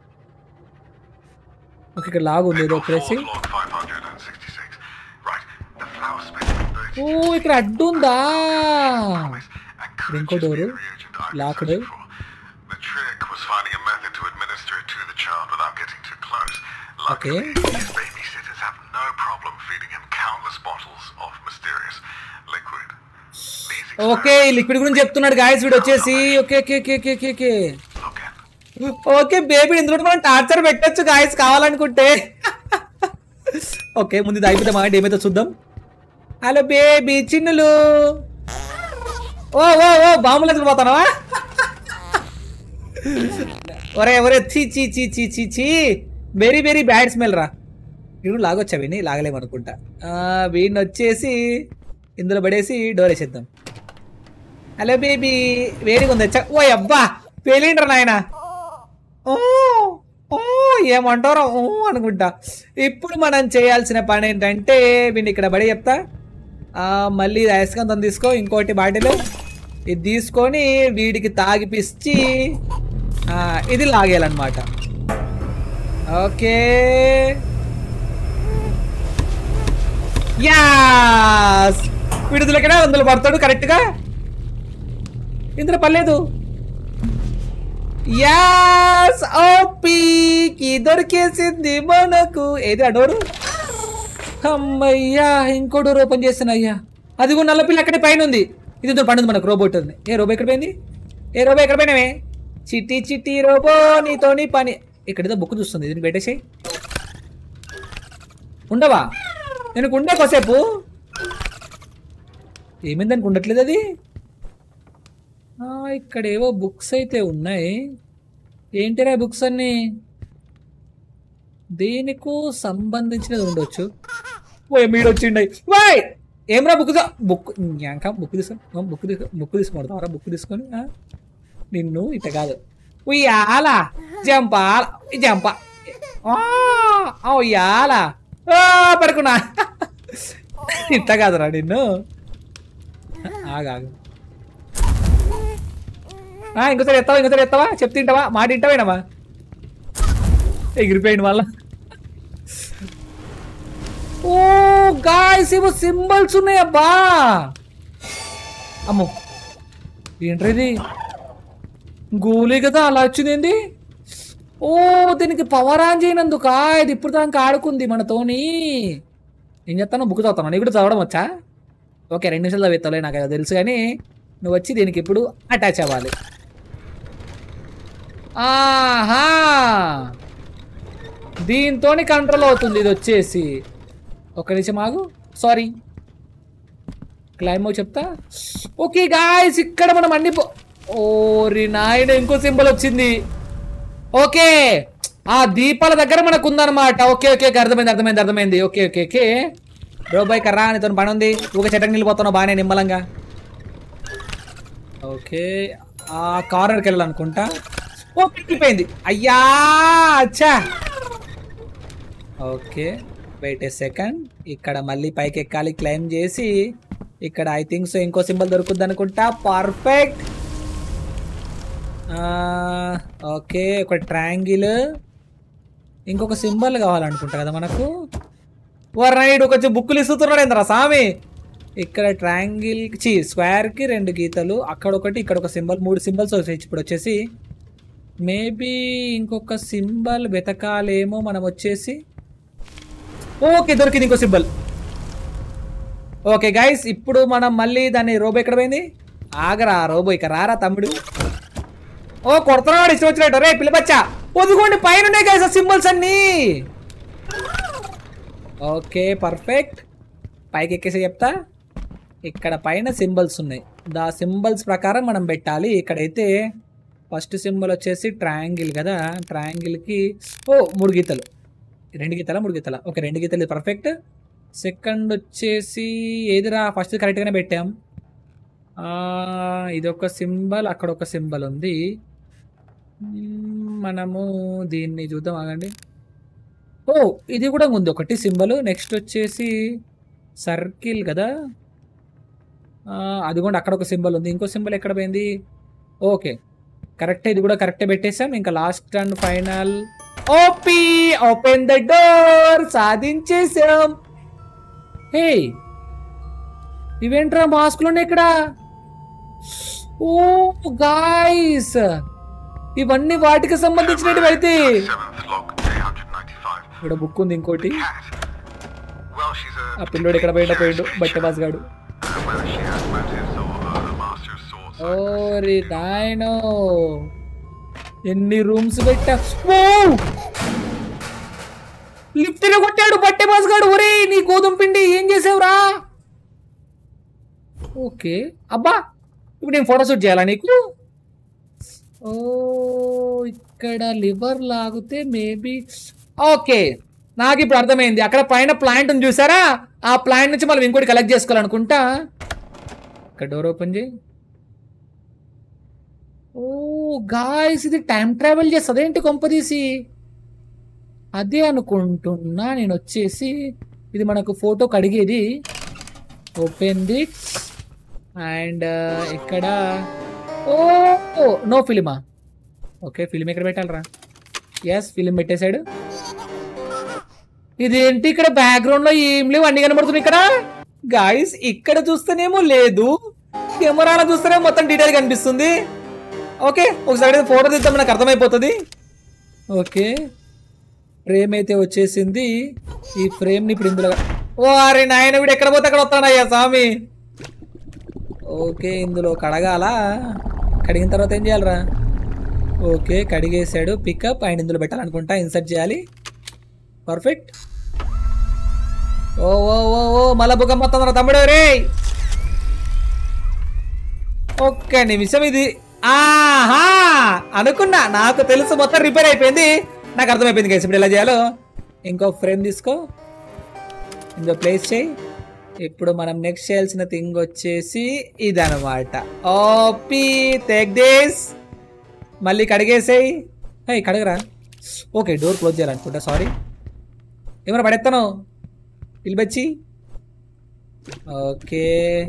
A: ఓకే ఇక్కడ లాగు ఉంది ఏదో ప్లేసి
B: Log 566. Right, the flower specimen
A: ఓ
B: 30
A: ఇక్కడ అడ్డు ఉందా
B: and could
A: ఇంకో
B: just be
A: door
B: the reagent I've been
A: locked
B: searching for. The trick was finding a method to administer it to the child without getting too close. Luckily, his babysitters have no problem feeding him countless bottles of mysterious liquid. These
A: okay ఈ liquid గురించి చెప్తున్నాడు guys వీడు వచ్చేసి okay okay okay okay okay okay
B: Look at
A: okay baby ఇందులో మనం torture పెట్టొచ్చు guys కావాలనుకుంటే okay ముందు ఇది అయిపోతే మా ఏమైతే చూద్దాం హలో బేబీ చిన్నులు ఓ ఓ ఓ బాంబులు ఎత్తుకుపోతానవా ఒరే ఒరే చీ చీ చీ చీ చీ చీ వెరీ వెరీ బ్యాడ్ స్మెల్ రా వీడు లాగొచ్చా వీడిని లాగలేమనుకుంటా ఆ, వీడిని వచ్చేసి ఇందులో పడేసి డోర్ వేసేద్దాం హలో బేబీ వేడిగా ఉంది చ- ఓ అబ్బా పేలిండ్రా నాయన ఓ ఓ ఏమంటారో ఓ అనుకుంటా ఇప్పుడు మనం చేయాల్సిన పని ఏంటంటే వీడిని ఇక్కడ పడి చెప్తా ఆ, మళ్ళీ ఇది అయస్కాంతం తీసుకో ఇంకోటి బాటిల్ ఇది తీసుకొని వీడికి తాగిపిచ్చి ఆ, ఇది లాగేయాలన్నమాట ఓకే యాస్ విడుదలకనే అందులో పడతాడు కరెక్ట్గా ఇందులో పర్లేదు యాస్ ఓపీకి దొరికేసింది మనకు ఏది అడోరు అమ్మయ్యా ఇంకో డోర్ ఓపెన్ చేస్తాను అయ్యా అది కూడా నల్ల పిల్ల అక్కడే పైన ఉంది ఇది ఇద్దరు పండుంది మనకు రోబోట్ ఉంది ఏ రోబో ఎక్కడ పోయింది ఏ రోబో ఎక్కడ పోయినవే చిట్టి చిట్టి రోబో నీతోని పని ఇక్కడ ఏదో బుక్ చూస్తుంది దీన్ని పెట్టేసి ఉండవా నేను ఉండే కొసేపు ఏమైంది దానికి ఉండట్లేదు అది ఆ, ఇక్కడ ఏవో బుక్స్ అయితే ఉన్నాయి ఏంటిరా బుక్స్ అన్ని దేనికో సంబంధించినది ఉండొచ్చు ఓ మీడు వచ్చిండయి వాయ్ ఏమరా బుక్ బుక్ ఇంకా బుక్ తీసుకో బుక్ తీసుకో బుక్ తీసుకుంటారా బుక్ తీసుకొని ఆ? నిన్ను ఇట కాదు ఉయ్యాల జంప జంప అయ్యాలా పడుకున్నా ఇట్ట కాదురా నిన్ను ఆగాగు ఆ, ఇంకోసారి ఎత్తావా ఇంకోసారి ఎత్తావా చెప్తే తింటావా మాట తింటావేనమ్మా ఎగిరిపోయింది మళ్ళా ఓ గాయస్ ఏవో సింబల్స్ ఉన్నాయబ్బా అమ్మో ఏంట్రా ఇది గోలీ కదా అలా వచ్చింది ఓ దీనికి పవర్ ఆన్ చేయనందుక ఇది ఇప్పుడు దానికి ఆడుకుంది మనతోని ఏం చెప్తాను బుక్ చదువుతాను నీకు కూడా చదవడం వచ్చా ఓకే రెండు నిమిషాలు చదివేస్తావులే నాకు అది తెలుసు కానీ నువ్వు వచ్చి దీనికి ఇప్పుడు అటాచ్ అవ్వాలి ఆహా దీంతోని కంట్రోల్ అవుతుంది ఇది వచ్చేసి ఒక నిమిషం ఆగు సారీ క్లైమ్ చెప్తా ఓకే గాయస్ ఇక్కడ మనం అన్ని పో- ఓరి నాయన ఇంకో సింబల్ వచ్చింది ఓకే ఆ దీపాల దగ్గర మనకు ఉందన్నమాట ఓకే ఓకే ఓకే అర్థమైంది అర్థమైంది అర్థమైంది ఓకే ఓకే ఓకే రోబాయ్ కర్రా నీతో పని ఉంది ఊక చెట్టకి నిలిపోతున్నావు బాగానే నిమ్మలంగా ఓకే ఆ కార్నర్కి వెళ్ళాలనుకుంటా ఓ పిక్కిపోయింది అయ్యా అచ్చా ఓకే వెయిట్ ఏ సెకండ్ ఇక్కడ మళ్ళీ పైకి ఎక్కాలి క్లైమ్ చేసి ఇక్కడ ఐ థింక్ సో ఇంకో సింబల్ దొరుకుద్ది అనుకుంటా పర్ఫెక్ట్ ఓకే ఒక ట్రయాంగిల్ ఇంకొక సింబల్ కావాలనుకుంటా కదా మనకు ఓ రైడ్ కొంచెం బుక్కులు ఇస్తున్నాడు ఏంద్రా స్వామి ఇక్కడ ట్రయాంగిల్ చి స్క్వేర్కి రెండు గీతలు అక్కడ ఒకటి ఇక్కడ ఒక సింబల్ మూడు సింబల్స్ వచ్చాయి ఇప్పుడు వచ్చేసి మేబీ ఇంకొక సింబల్ వెతకాలేమో మనం వచ్చేసి ఓకే దొరికింది ఇంకో సింబల్ ఓకే గైస్ ఇప్పుడు మనం మళ్ళీ దాన్ని రోబో ఎక్కడ పోయింది ఆగరా రోబో ఇక రారా తమ్ముడు ఓ కొడుతున్నాడు ఇష్టం వచ్చినట్టు రే పిల్లబచ్చా వదుకోండి పైన గైస్ సింబల్స్ అన్నీ ఓకే పర్ఫెక్ట్ పైకి ఎక్కేసి చెప్తా ఇక్కడ పైన సింబల్స్ ఉన్నాయి దా సింబల్స్ ప్రకారం మనం పెట్టాలి ఇక్కడైతే ఫస్ట్ సింబల్ వచ్చేసి ట్రయాంగిల్ కదా ట్రయాంగిల్కి ఓ మూడు గీతలు రెండు గీతల మూడు గీతల ఓకే రెండు గీతలు పర్ఫెక్ట్ సెకండ్ వచ్చేసి ఏదిరా ఫస్ట్ కరెక్ట్గానే పెట్టాం ఆ, ఇదొక సింబల్ అక్కడ ఒక సింబల్ ఉంది మ్మ్, మనము దీన్ని చూద్దాం ఆగండి ఓ ఇది కూడా ఉంది ఒకటి సింబల్ నెక్స్ట్ వచ్చేసి సర్కిల్ కదా ఆ, అది కూడా అక్కడ ఒక సింబల్ ఉంది ఇంకో సింబల్ ఎక్కడ పోయింది ఓకే కరెక్ట్ ఇది కూడా కరెక్టే పెట్టేసాం ఇంకా last and final OP open the door సాధించేసాం హే ఇవేంట్రా మాస్కులు ఇక్కడ ఓ గాయస్ ఇవన్నీ వాటికి సంబంధించినవి అయితే
B: Seventh log, day 195.
A: ఇక్కడ బుక్ ఉంది ఇంకోటి
B: Cat. Well, she's a.
A: ఆ పిల్లోడు ఎక్కడ పోయిండో పోయిండు బట్ట బాస్ గాడు
B: Uh, whether she has motives or uh, a master's swords.
A: ఓరి నాయనో ఎన్ని రూమ్స్ పెట్టా ఓ లిఫ్ట్ కొట్టాడు బట్టే బాస్ గాడు ఒరే నీ గోధుమ పిండి ఏం చేసావురా ఓకే అబ్బా ఇప్పుడు నేను ఫోటోషూట్ చేయాలా నీకు ఓ ఇక్కడ లివర్ లాగితే మేబీ ఓకే నాకు ఇప్పుడు అర్థమైంది అక్కడ పైన ప్లాంట్ ఉంది చూసారా ఆ ప్లాంట్ నుంచి మనం ఇంకోటి కలెక్ట్ చేసుకోవాలనుకుంటా ఇక్కడ డోర్ ఓపెన్ చేయి ఓ గాయస్ ఇది టైం ట్రావెల్ చేస్తుంది ఏంటి కొంపదీసి అదే అనుకుంటున్నా నేను వచ్చేసి ఇది మనకు ఫోటో కడిగేది ఓపెన్ ది అండ్ ఇక్కడ ఓ నో ఫిలిమా ఓకే ఫిలిం ఎక్కడ పెట్టాలరా ఎస్ ఫిలిం పెట్టేశాడు ఇదేంటి ఇక్కడ బ్యాక్గ్రౌండ్ లో ఏం లేవు అన్ని కనబడుతున్నాయి ఇక్కడ గాయస్ ఇక్కడ చూస్తేనేమో లేదు కెమెరాలో చూస్తేనే మొత్తం డీటెయిల్ కనిపిస్తుంది ఓకే ఒకసారి ఫోటో తీద్దాం నాకు అర్థమైపోతుంది ఓకే ఫ్రేమ్ అయితే వచ్చేసింది ఈ ఫ్రేమ్ని ఇప్పుడు ఇందులో ఓ అరే నాయన వీడు ఎక్కడ పోతే అక్కడ వస్తానయ్యా స్వామి ఓకే ఇందులో కడగాల కడిగిన తర్వాత ఏం చేయాలరా ఓకే కడిగేసాడు పికప్ అండ్ ఇందులో పెట్టాలనుకుంటా ఇన్సర్ట్ చేయాలి పర్ఫెక్ట్ ఓ ఓ ఓ ఓ మళ్ళా బుగ్గ మొత్తం తమ్ముడు రే ఒక్క నిమిషం ఇది ఆహా అనుకున్నా నాకు తెలుసు మొత్తం రిపేర్ అయిపోయింది నాకు అర్థమైపోయింది కదా ఇప్పుడు ఎలా చేయాలో ఇంకో ఫ్రేమ్ తీసుకో ఇంకో ప్లేస్ చేయి ఇప్పుడు మనం నెక్స్ట్ చేయాల్సిన థింగ్ వచ్చేసి ఇదనమాట ఓపీ టేక్ దిస్ మళ్ళీ కడిగేసేయి హే కడగరా ఓకే డోర్ క్లోజ్ చేయాలనుకుంటా సారీ ఏమైనా పడేస్తాను పిలిపచ్చి ఓకే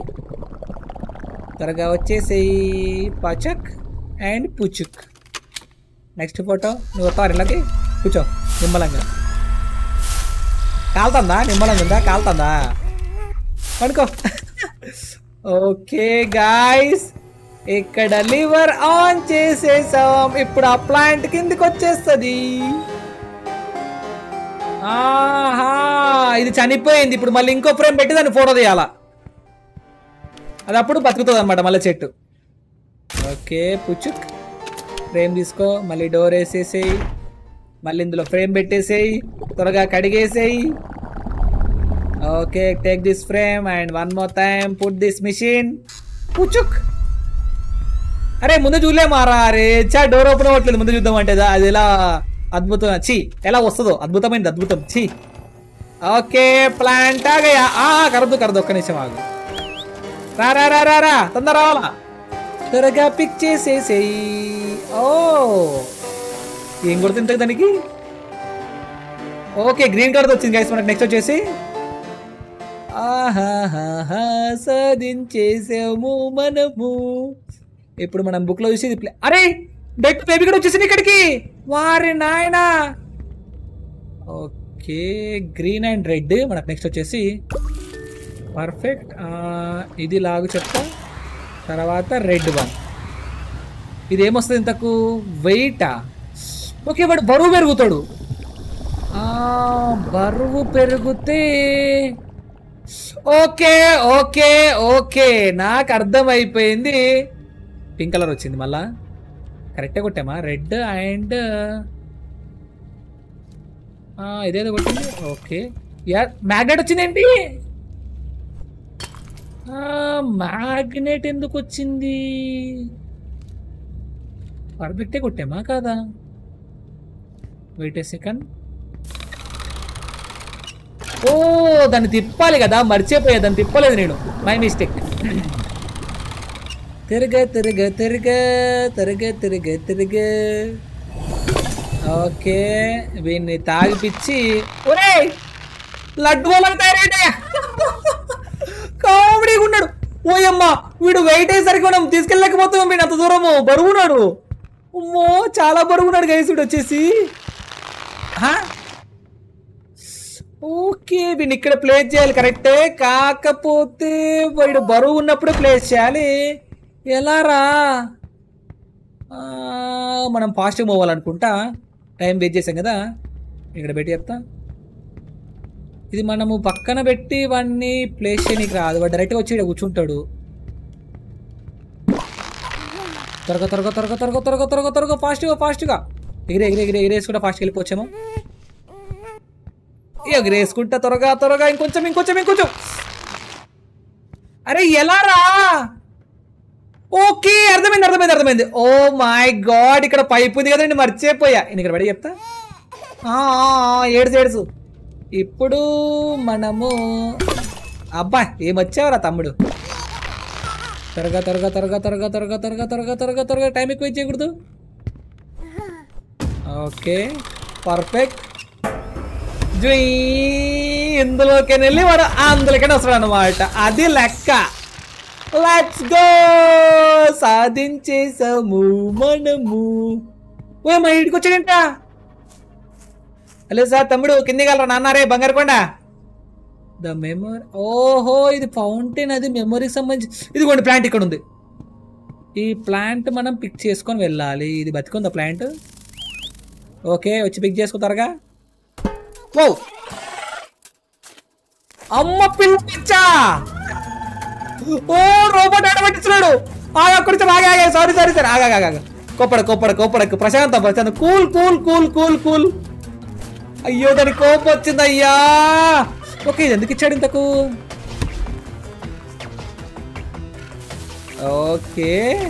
A: త్వరగా వచ్చేసేయి పచక్ అండ్ పుచుక్ నెక్స్ట్ ఫోటో నువ్వు వస్తావు ఇళ్ళకి కూర్చో నిమ్మలంగా కాలుతుందా నిమ్మలంగా ఉందా కాలుతుందా పడుకో ఓకే గాయస్ ఇక్కడ లివర్ ఆన్ చేసేసాం ఇప్పుడు ఆ ప్లాంట్ కిందికి వచ్చేస్తుంది ఆహా ఇది చనిపోయింది ఇప్పుడు మళ్ళీ ఇంకో ఫ్రేమ్ పెట్టి దాన్ని ఫోటో తీయాలా అది అప్పుడు బతుకుతుంది అనమాట మళ్ళీ చెట్టు ఓకే పుచ్చుక్ ఫ్రేమ్ తీసుకో మళ్ళీ డోర్ వేసేసేయి మళ్ళీ ఇందులో ఫ్రేమ్ పెట్టేసేయి త్వరగా కడిగేసేయి okay take this frame and one more time put this machine పుచ్చుక్ అరే ముందు చూడలేమారా అరే చా డోర్ ఓపెన్ అవ్వట్లేదు ముందు చూద్దాం అంటే అది ఎలా అద్భుతం ఛీ ఎలా వస్తుందో అద్భుతమైనది అద్భుతం ఛీ ఓకే ప్లాంట్ ఆగయా ఆ కరదు కరదు ఒక్క నిమిషం ఆగు రా రా రా రా రా తొందర రావాలా త్వరగా పిక్ చేసేసేయి ఓ ఏం కొడుతుంటుంది దానికి ఓకే గ్రీన్ కలర్ వచ్చింది గైస్ మనకి నెక్స్ట్ వచ్చేసి ఆహాహాహా సాధించేసాము మనము ఇప్పుడు మనం బుక్ లో చూసి ఇది play- అరే డెట్ బేబీ కూడా వచ్చేసింది ఇక్కడికి వారి నాయనా ఓకే గ్రీన్ అండ్ రెడ్ మనకు నెక్స్ట్ వచ్చేసి పర్ఫెక్ట్ ఇది లాగు చెప్తా తర్వాత రెడ్ వన్ ఇది ఏమొస్తుంది ఇంతకు వెయిటా ఓకే వాడు బరువు పెరుగుతాడు ఆ, బరువు పెరిగితే ఓకే ఓకే ఓకే నాకు అర్థమైపోయింది పింక్ కలర్ వచ్చింది మళ్ళా కరెక్టే కొట్టామా రెడ్ అండ్ ఇదేదో కొట్టింది ఓకే యా మ్యాగ్నెట్ వచ్చిందేంటి మ్యాగ్నెట్ ఎందుకు వచ్చింది పర్ఫెక్టే కొట్టామా కాదా వెయిట్ ఏ సెకండ్ ఓ దాన్ని తిప్పాలి కదా మర్చిపోయా దాన్ని తిప్పలేదు నేను మై మిస్టేక్ తిరగ తిరగ తిరగ తిరగ తిరగ తిరగ ఓకే వీడిని తాగిపిచ్చి ఒరే లడ్డు వాళ్ళకి తయారైతే కామెడీగా ఉన్నాడు ఓయమ్మా వీడు వెయిట్ అయ్యేసరికి మనం తీసుకెళ్ళలేకపోతున్నాం వీడు అంత దూరము బరువున్నాడు అమ్మో చాలా బరువున్నాడు గైసుడు వచ్చేసి హా? ఓకే వీడిని ఇక్కడ ప్లేస్ చేయాలి కరెక్టే కాకపోతే వీడు బరువు ఉన్నప్పుడు ప్లేస్ చేయాలి ఎలా రా ఆ, మనం ఫాస్ట్గా పోవాలనుకుంటా టైం వేస్ట్ చేసాం కదా ఇక్కడ పెట్టి చెప్తా ఇది మనము పక్కన పెట్టి వాడిని ప్లేస్ చేయడానికి రాదు వాడు డైరెక్ట్గా వచ్చి ఇక్కడ కూర్చుంటాడు త్వరగా త్వరగా త్వరగా త్వరగా త్వరగా త్వరగా త్వరగా ఫాస్ట్గా ఫాస్ట్గా ఎగిరే ఎగిరే ఎగిరే ఎగిరేసుకుంటా ఫాస్ట్గా వెళ్ళిపోవచ్చేమో ఎగిరేసుకుంటా త్వరగా త్వరగా ఇంకొంచెం ఇంకొంచెం ఇంకొంచెం అరే ఎలా రా ఓకే అర్థమైంది అర్థమైంది అర్థమైంది ఓ మై గాడ్ ఇక్కడ పైపు ఉంది కదండి మర్చిపోయా నేను ఇక్కడ పడి చెప్తా ఆ, ఆ, ఆ, ఏడుసు ఏడుసు ఇప్పుడు మనము అబ్బా ఏమొచ్చావురా తమ్ముడు త్వరగా త్వరగా త్వరగా త్వరగా త్వరగా త్వరగా త్వరగా త్వరగా త్వరగా టైం ఎక్కువ చేయకూడదు ఓకే పర్ఫెక్ట్ జుయ్ ఇందులోకి వెళ్ళి వాడు అందులోకి వస్తాడు అనమాట అది లెక్క లెట్స్ గో సాధించేసాము మనము ఓ మా ఇంటికి వచ్చాడంట హలో సార్ తమ్ముడు కిందికి వెళ్ళరా నాన్నారే బంగారు కొండ ద మెమరీ ఓహో ఇది ఫౌంటైన్ అది మెమరీకి సంబంధించి ఇదిగోండి ప్లాంట్ ఇక్కడ ఉంది ఈ ప్లాంట్ మనం పిక్ చేసుకొని వెళ్ళాలి ఇది బతికుందా ప్లాంట్ ఓకే వచ్చి పిక్ చేసుకుంటారుగా ఓ అమ్మ పిల్ల పిచ్చా ఓ రోబోట్ ఆడ పట్టించున్నాడు ఆగా కొంచెం ఆగా ఆగా సారీ సారీ సార్ ఆగా ఆగా ఆగా కోపడ కోపడ కోపడకు ప్రశాంతం ప్రశాంతం cool cool cool cool cool అయ్యో దాని కోపం వచ్చింది అయ్యా ఓకే ఇది ఎందుకు ఇచ్చాడు ఇంతకు ఓకే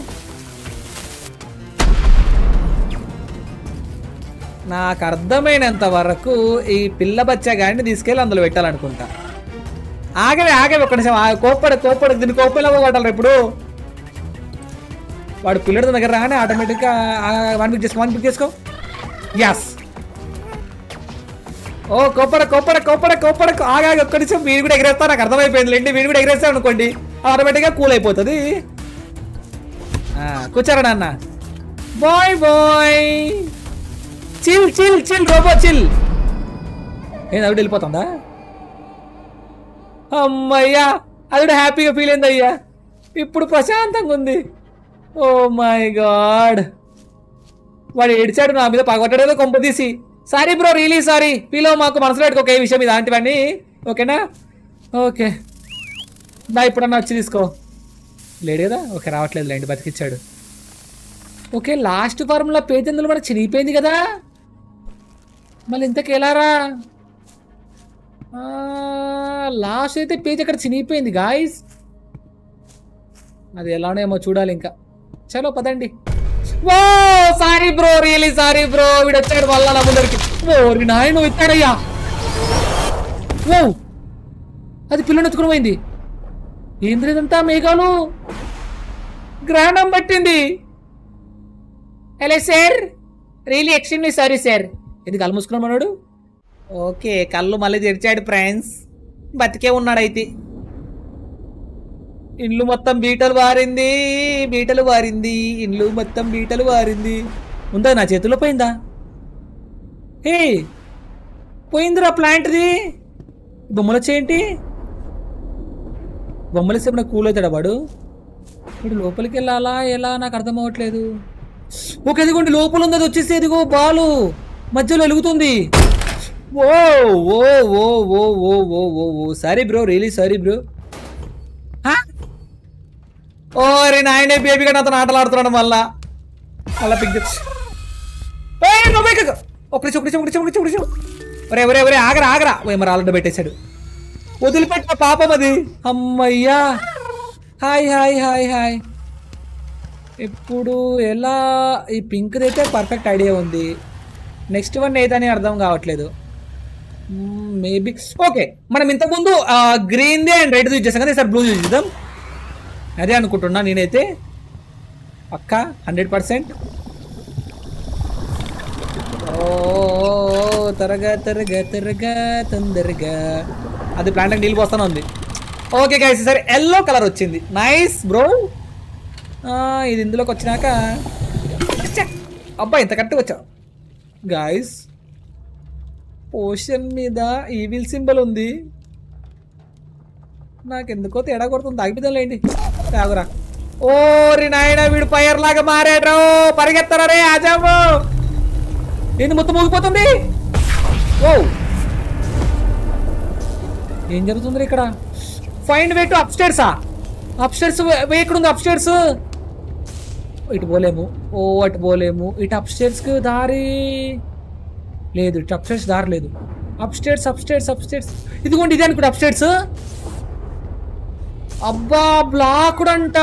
A: నాకు అర్థమైనంత వరకు ఈ పిల్ల బచ్చ గాడిని తీసుకెళ్ళి అందులో పెట్టాలనుకుంటా ఆగవే ఆగవే ఒక్క నిమిషం ఆ కోప్పడ కోప్పడ దీన్ని కోప్పలో కొట్టాలి ఇప్పుడు వాడు పిల్లడి దగ్గర రాగానే ఆటోమేటిక్గా వన్ పిక్ చేసుకో వన్ పిక్ చేసుకో ఎస్ ఓ కొప్పడ కొప్పడ కొప్పడ కొప్పడ ఆగా ఒక్క నిమిషం వీడు కూడా ఎగరేస్తా నాకు అర్థమైపోయింది లేండి వీడు కూడా ఎగరేస్తాను అనుకోండి ఆటోమేటిక్గా కూల్ అయిపోతుంది ఆ, కూర్చోరా నాన్న bye bye chill chill chill robo chill ఏంది అవి వెళ్ళిపోతుందా అమ్మయ్యా అది కూడా హ్యాపీగా ఫీల్ అయింది అయ్యా ఇప్పుడు ప్రశాంతంగా ఉంది ఓ మై గాడ్ వాడు ఏడిచాడు నా మీద పగొట్టడేదో కొంప తీసి sorry bro really sorry feel మాకు మనసులో పెట్టుకో ఏ విషయం ఇలాంటివన్నీ ఓకేనా ఓకే నా ఇప్పుడన్నా వచ్చి తీసుకో లేడు కదా ఓకే రావట్లేదు లేండి బతికిచ్చాడు ఓకే లాస్ట్ ఫార్ములా పేజ్ అందులో మనకు చినిగిపోయింది కదా మళ్ళీ ఇంతకు ఎలారా లాస్ట్ అయితే పేజ్ అక్కడ చినిగిపోయింది గాయస్ అది ఎలానేమో చూడాలి ఇంకా చలో పదండి oh sorry bro really sorry bro వీడు వచ్చాడు వల్ల నా ముందరికి ఓరి నాయన వచ్చాడయ్యా ఓ అది పిల్లని ఎత్తుకుని పోయింది ఏంద్ర ఇదంతా మేఘాలు గ్రహణం పట్టింది hello sir really extremely sorry sir ఇది కళ్ళు మూసుకున్నాడు ఓకే కళ్ళు మళ్ళీ తెరిచాడు ఫ్రెండ్స్ బతికే ఉన్నాడైతే ఇండ్లు మొత్తం బీటలు వారింది బీటలు వారింది ఇండ్లు మొత్తం బీటలు వారింది ఉందా నా చేతిలో పోయిందా హే పోయిందిరా ప్లాంట్ది బొమ్మలు వచ్చేయంటి బొమ్మలు ఇస్తే నాకు కూల్ అవుతాడా వాడు ఇప్పుడు లోపలికి వెళ్ళాలా ఎలా నాకు అర్థం అవ్వట్లేదు ఓకే ఎదిగోండి లోపల ఉంది అది వచ్చేసి ఎదిగో బాలు మధ్యలో వెలుగుతుంది oh oh oh oh oh oh oh oh sorry bro really sorry bro oh రే నాయనే బేబీ గడ్ అతను ఆటలు ఆడుతున్నాడు మళ్ళా అలా పిక్ ఒకటి ఒకటి ఒకటి ఒకటి ఒకటి ఒరే ఒరే ఒరే ఆగరా ఆగరా ఓ మరి ఆల్రెడీ పెట్టేశాడు వదిలిపెట్టిన పాపం అది అమ్మయ్యా హాయ్ హాయ్ హాయ్ హాయ్ ఇప్పుడు ఎలా ఈ పింక్ అయితే పర్ఫెక్ట్ ఐడియా ఉంది నెక్స్ట్ వన్ ఏదని అర్థం కావట్లేదు మేబీ ఓకే మనం ఇంతకుముందు గ్రీన్ది అండ్ రెడ్ యూజ్ చేస్తాం కదా సార్ బ్లూ యూజ్ చేద్దాం అదే అనుకుంటున్నా నేనైతే పక్క హండ్రెడ్ పర్సెంట్ ఓ త్వరగా త్వరగా త్వరగా తొందరగా అది ప్లాంట్కి నీళ్ళు పోస్తానే ఉంది ఓకే గైస్ సరే ఎల్లో కలర్ వచ్చింది నైస్ బ్రో ఇది ఇందులోకి వచ్చినాక చ్చ! అబ్బా ఇంత కరెక్ట్గా వచ్చావు గాయస్ పోషన్ మీద ఈవిల్ సింబల్ ఉంది నాకెందుకో తేడా కొడుతుంది తాగిపిద్దాంలేండి తాగురా ఓరి నాయన వీడు ఫైర్ లాగా మారాడు పరిగెత్తరా రే ఆజాము ఏంది మొత్తం ఊగిపోతుంది ఓ ఏం జరుగుతుంది ఇక్కడ ఫైండ్ వే టు అప్స్టేర్సా అప్స్టేర్స్ వే ఎక్కడ ఉంది అప్స్టేర్స్ ఇటు పోలేము ఓ అటు పోలేము ఇటు అప్స్టేర్స్కి దారి లేదు ఇటు అప్స్టేర్స్ దారి లేదు అప్స్టేర్స్ అప్స్టేర్స్ అప్స్టేర్స్ ఇదిగోండి ఇది అనుకుంటా అప్స్టేర్స్ అబ్బా బ్లాక్డ్ అంట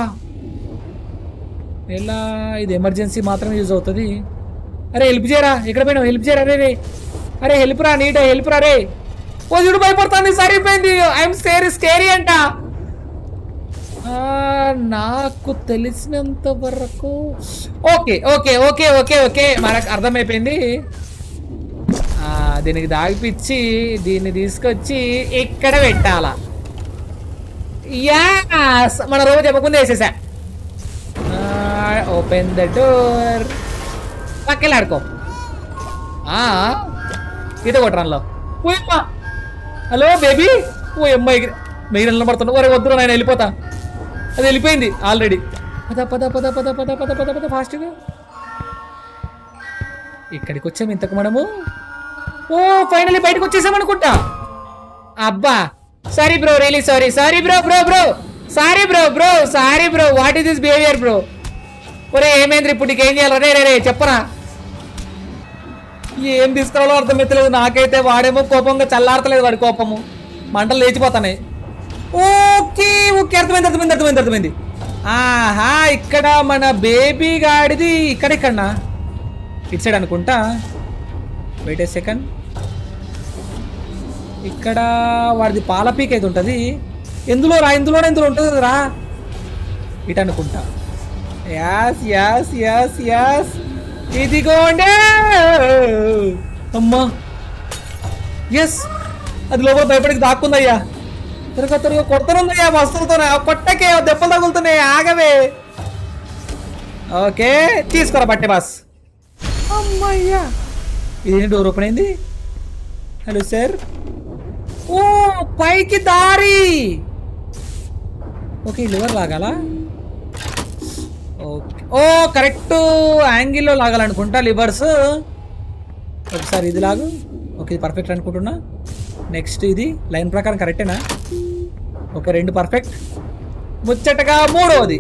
A: ఎలా ఇది ఎమర్జెన్సీ మాత్రమే యూజ్ అవుతుంది అరే హెల్ప్ చేయరా ఎక్కడ పోయినావు హెల్ప్ చేయరా రే రే అరే హెల్ప్ రా నీట హెల్ప్ రా రే ఓ చూడు భయపడుతుంది సరిపోయింది ఐఎమ్ స్కేరీ స్కేరీ అంట ఆ, నాకు తెలిసినంత వరకు okay okay okay okay okay మనకు అర్థమైపోయింది ఆ, దీనికి దాగిపిచ్చి దీన్ని తీసుకొచ్చి ఇక్కడ పెట్టాలా యాస్ మన రోజు చెప్పకుండా వేసేసా ఓపెన్ ద డోర్ పక్కన ఆడుకో ఈత కొట్టరాన్లో ఓయమ్మా హలో బేబీ ఓ అమ్మాయి మీరు నిలబడుతున్నా ఒరే వద్దురా నేను వెళ్ళిపోతా అది వెళ్ళిపోయింది ఆల్రెడీ పద పద పద పద పద పద పద పద ఫాస్ట్గా ఇక్కడికి వచ్చాము ఇంతకు మనము ఓ ఫైనల్లీ బయటకు వచ్చేసామనుకుంటా అబ్బా sorry bro really sorry sorry bro bro bro sorry bro bro sorry bro what is this behaviour bro ఒరే ఏమైంది ఇప్పుడు నీకు ఏం చేయాలి రే రే రే చెప్పరా ఏం తీసుకురావాలో అర్థమవుతలేదు నాకైతే వాడేమో కోపంగా చల్లారతలేదు వాడి కోపము మంటలు లేచిపోతున్నాయి ఓకే ఓకే అర్థమైంది అర్థమైంది అర్థమైంది అర్థమైంది ఆహా ఇక్కడ మన బేబీ గాడిది ఇక్కడ ఇక్కడనా ఇటు సైడ్ అనుకుంటా వెయిట్ ఏ సెకండ్ ఇక్కడ వాడిది పాల పీక్ అయితే ఉంటుంది ఎందులో రా ఇందులోనే ఇందులో ఉంటుంది రా ఇటు అనుకుంటా యాస్ యాస్ యాస్ యాస్ ఇదిగోండి అమ్మా ఎస్ అది లోపల భయపడికి దాక్కుందయ్యా త్వరగా త్వరగా కొడుతుందయ్యా వస్తువులతో కొట్టకే దెబ్బలు తగులుతున్నాయి ఆగవే ఓకే తీసుకోరా బట్టే బాస్ అమ్మయ్యా ఇదేంటి డోర్ ఓపెన్ అయింది హలో సార్ ఓ పైకి దారి ఓకే లివర్ లాగాలా ఓకే ఓ కరెక్ట్ యాంగిల్లో లాగాలనుకుంటా లివర్స్ ఒకసారి ఇది లాగు ఓకే ఇది పర్ఫెక్ట్ అనుకుంటున్నా నెక్స్ట్ ఇది లైన్ ప్రకారం కరెక్టేనా ఓకే రెండు పర్ఫెక్ట్ ముచ్చటగా మూడవది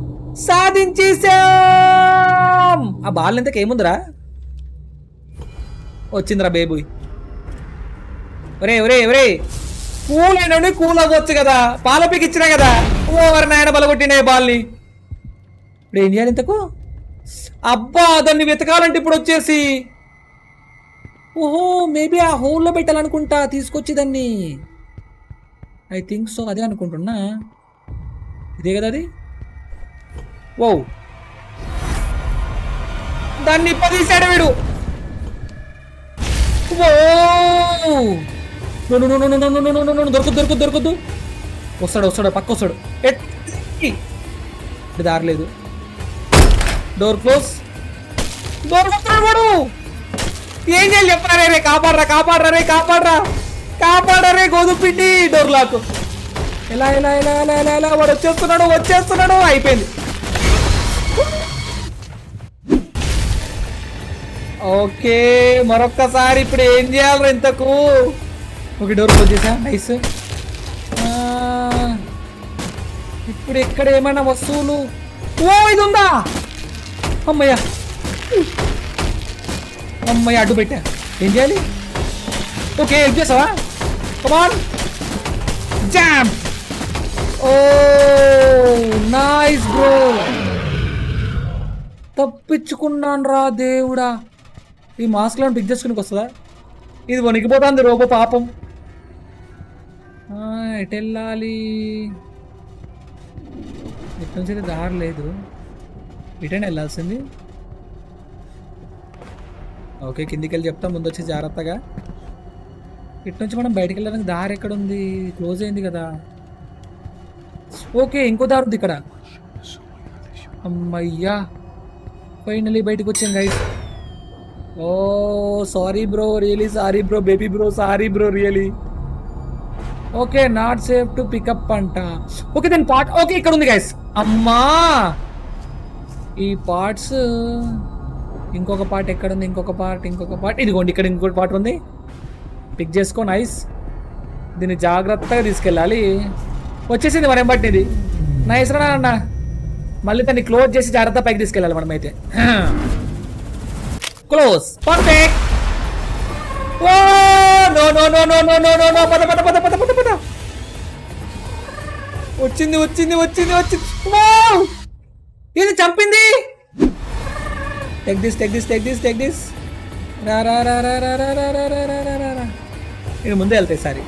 A: సాధించేసాం ఆ బాల్ ఇంతకు ఏముందిరా వచ్చిందిరా బేబుయ్ ఒరే ఒరే ఒరే కూల్ అయినండి కూల్ అవ్వచ్చు కదా పాల పీకి ఇచ్చినా కదా ఓవర్ నాయన బలగొట్టిన బాల్ని ఇప్పుడు ఏం చేయాలి ఇంతకు అబ్బా దాన్ని వెతకాలంటే ఇప్పుడు వచ్చేసి ఓహో మేబీ ఆ హోల్లో పెట్టాలనుకుంటా తీసుకొచ్చి దాన్ని ఐ థింక్ సో అదే అనుకుంటున్నా ఇదే కదా అది ఓ దాన్ని పదిసాడు వీడు oh no, no, no, no, no, no, no, no, no, no, దొరకదు దొరకదు దొరకదు వస్తాడు వస్తాడు పక్క వస్తాడు ఎట్ ఇది దారలేదు డోర్ క్లోజ్ డోర్ వస్తాడు వాడు ఏం చేయాలి చెప్పరా రే కాపాడరా కాపాడరా రే కాపాడరా కాపాడరా రే గోధుమ పిండి డోర్ లాక్ ఎలా ఎలా ఎలా ఎలా ఎలా ఎలా వాడు వచ్చేస్తున్నాడు వచ్చేస్తున్నాడు అయిపోయింది ఓకే మరొక్కసారి ఇప్పుడు ఏం చేయాలి ఇంతకు ఒక డోర్ క్లోజ్ చేసా నైస్ ఇప్పుడు ఎక్కడ ఏమైనా వస్తువులు ఓ ఇది ఉందా అమ్మయ్య అమ్మయ్య అడ్డు పెట్టా ఏం చేయాలి ఓకే హెల్ప్ చేసావా come on jam oh nice bro తప్పించుకున్నాను రా దేవుడా ఈ మాస్క్లను పిక్ చేసుకునికి వస్తుందా ఇది వణికిపోతుంది రోబో పాపం ఆ, ఎటు వెళ్ళాలి ఇటు నుంచి అయితే దారి లేదు ఇటైనా వెళ్ళాల్సింది ఓకే కిందికి వెళ్ళి చెప్తాం ముందు వచ్చి జాగ్రత్తగా ఇటు నుంచి మనం బయటికి వెళ్ళడానికి దారి ఎక్కడ ఉంది క్లోజ్ అయింది కదా ఓకే ఇంకో దారి ఉంది ఇక్కడ అమ్మయ్యా ఫైనలీ బయటకు వచ్చాం guys oh sorry bro really sorry bro baby bro sorry bro really okay not safe to pick up అంట ఓకే దెన్ పార్ట్ ఓకే ఇక్కడ ఉంది గైస్ అమ్మా ఈ పార్ట్స్ ఇంకొక పార్ట్ ఎక్కడ ఉంది ఇంకొక పార్ట్ ఇంకొక పార్ట్ ఇదిగోండి ఇక్కడ ఇంకొక పార్ట్ ఉంది పిక్ చేసుకో నైస్ దీన్ని జాగ్రత్తగా తీసుకెళ్ళాలి వచ్చేసింది మనం బట్టి ఇది నైస్ రా అన్న మళ్ళీ దాన్ని క్లోజ్ చేసి జాగ్రత్త పైకి తీసుకెళ్ళాలి మనమైతే close perfect oh no no no no no no no no పద పద పద పద పద పద వచ్చింది వచ్చింది వచ్చింది వచ్చింది వావ్! ఇది చంపింది take this take this take this take this రా రా రా రా రా రా రా రా రా రా రా రా రా నేను ముందే వెళ్తాయి సారి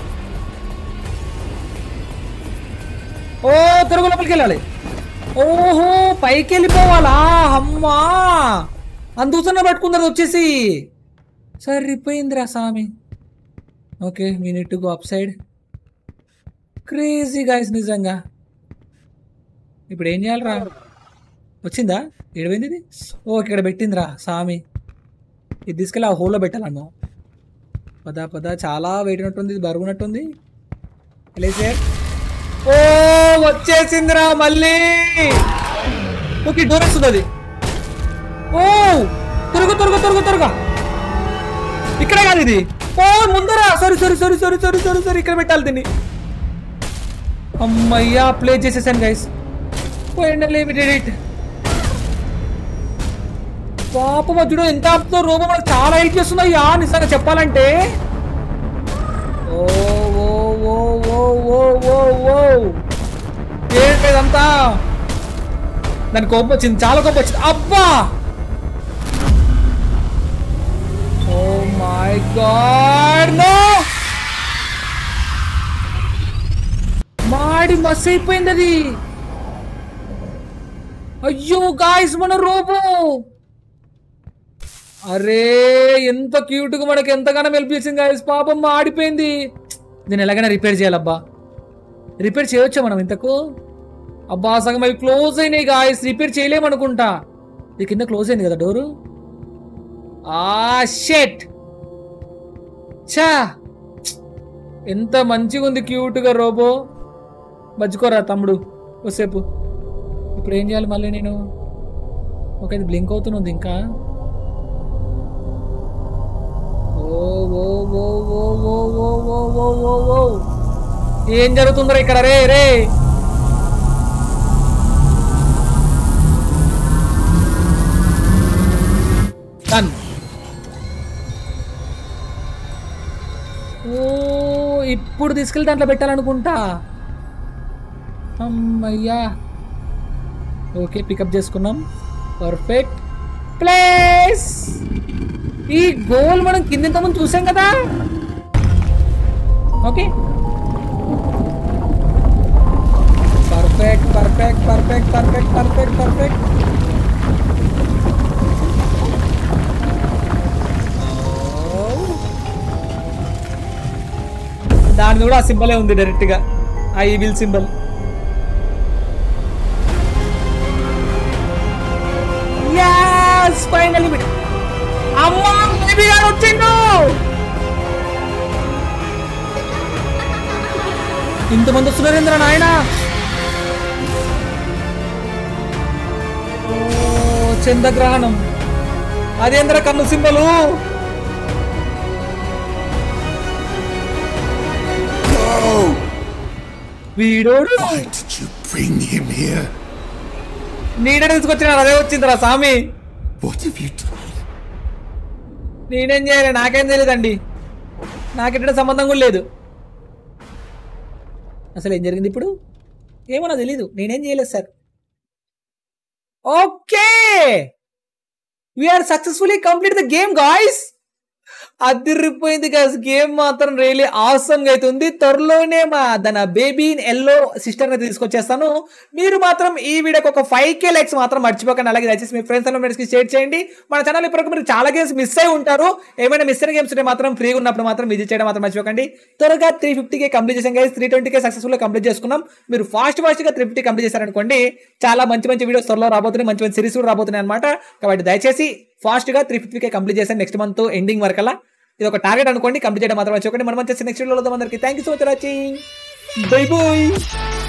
A: ఓ తిరుగు లోపలికి వెళ్ళాలి ఓహో పైకి వెళ్ళిపోవాలా అమ్మా అందుతున్న పట్టుకుందరు వచ్చేసి సరిపోయిందిరా స్వామి ఓకే మీ neat go up side crazy guys నిజంగా ఇప్పుడు ఏం చేయాలిరా వచ్చిందా ఏడవైంది ఇది ఓ ఇక్కడ పెట్టిందిరా స్వామి ఇది తీసుకెళ్ళి ఆ హోల్లో పెట్టాలను పద పద చాలా వెయిట్ ఉన్నట్టుంది ఇది బరుగునట్టుంది వెళ్ళేసే ఓ వచ్చేసిందిరా మళ్ళీ ఓకే డోర్ వస్తుంది అది ఓ త్వరగా త్వరగా త్వరగా త్వరగా ఇక్కడే కాదు ఇది ఓ ముందరా sorry sorry sorry sorry sorry sorry sorry ఇక్కడ పెట్టాలి దీన్ని అమ్మయ్యా ప్లే చేసేసాను గైస్ పోయిండలే ఇట్ పాప మధ్యలో ఎంత ఆపుతో రోబో మనకు చాలా హెల్ప్ చేస్తుంది అయ్యా నిజంగా చెప్పాలంటే ఓ oh oh oh oh oh ఓ ఏంటి ఇదంతా దాని కోపం వచ్చింది చాలా కోపం వచ్చింది అబ్బా ఓ మై గాడ్ నో మాడి మస్ అయిపోయింది అది అయ్యో గాయస్ మన రోబో అరే ఎంత క్యూట్ గా మనకి ఎంతగానో హెల్ప్ చేసింది గాయస్ పాపం ఆడిపోయింది దీన్ని ఎలాగైనా రిపేర్ చేయాలబ్బా రిపేర్ చేయొచ్చా మనం ఇంతకు అబ్బా సగం అవి క్లోజ్ అయినాయి గాయస్ రిపేర్ చేయలేమనుకుంటా ఇది కింద క్లోజ్ అయింది కదా డోరు ఆ షెట్ చా ఎంత మంచిగా ఉంది క్యూట్గా రోబో మర్చిపోరా తమ్ముడు కొద్దిసేపు ఇప్పుడు ఏం చేయాలి మళ్ళీ నేను ఓకే ఇది బ్లింక్ అవుతుంది ఇంకా ఓ oh oh oh oh oh oh oh oh ఓ ఏం జరుగుతుందిరా ఇక్కడ రే రే డన్ ఓ ఇప్పుడు తీసుకెళ్ళి దాంట్లో పెట్టాలనుకుంటా అమ్మయ్యా ఓకే పికప్ చేసుకున్నాం పర్ఫెక్ట్ ప్లేస్ ఈ గోల్ మనం కింద ముందు చూసాం కదా okay perfect perfect perfect perfect perfect perfect దాని మీద కూడా ఆ సింబలే ఉంది డైరెక్ట్ గా ఆ ఈవిల్ సింబల్ ఫైనల్ అమ్మా బేబీ గారు వచ్చిండు ఇంతమంది వస్తున్నారేంద్ర నాయన ఓ, చంద్రగ్రహణం అదేంద్ర కన్ను సింబలు
B: No!
A: వీడోడు
B: Why did you bring him here?
A: నీడ తీసుకొచ్చిన అదే వచ్చిందిరా స్వామి
B: What have you done?
A: నేనేం చేయలే నాకేం తెలియదండి నాకెక్కడ సంబంధం కూడా లేదు అసలు ఏం జరిగింది ఇప్పుడు ఏమో నాకు తెలీదు నేనేం చేయలేదు sir okay we are successfully complete the game guys అదిరిపోయింది గాయస్ గేమ్ మాత్రం రియలీ ఆసమ్ గా అయితే ఉంది త్వరలోనే మా తన బేబీ ఎల్లో సిస్టర్ అయితే తీసుకొచ్చేస్తాను మీరు మాత్రం ఈ వీడియోకి ఒక ఫైవ్ కే లైక్స్ మాత్రం మర్చిపోకండి అలాగే దయచేసి మీ ఫ్రెండ్స్ అండ్ మెంబర్స్కి షేర్ చేయండి మన ఛానల్ ఇప్పటివరకు మీరు చాలా గేమ్స్ మిస్ అయి ఉంటారు ఏమైనా మిస్ అయిన గేమ్స్ ఉంటే మాత్రం ఫ్రీగా ఉన్నప్పుడు మాత్రం విజిట్ చేయడం మాత్రం మర్చిపోకండి త్వరగా త్రీ ఫిఫ్టీకే కంప్లీట్ చేసాం guys three twenty K successful complete చేసుకున్నాం మీరు ఫాస్ట్ ఫాస్ట్ గా త్రీ ఫిఫ్టీ కంప్లీట్ చేశారనుకోండి చాలా మంచి మంచి వీడియోస్ త్వరలో రాబోతున్నాయి మంచి మంచి సిరీస్ కూడా రాబోతున్నాయి అనమాట కాబట్టి దయచేసి ఫాస్ట్ గా త్రీ ఫిఫ్టీకే కంప్లీట్ చేశాను నెక్స్ట్ మంత్ ఎండింగ్ వరకల్లా ఇది ఒక టార్గెట్ అనుకోండి కంప్లీట్ చేయడం మాత్రం మర్చిపోకండి మనం వచ్చేసి నెక్స్ట్ వీడియోలో అందరికీ thank you so much watching bye by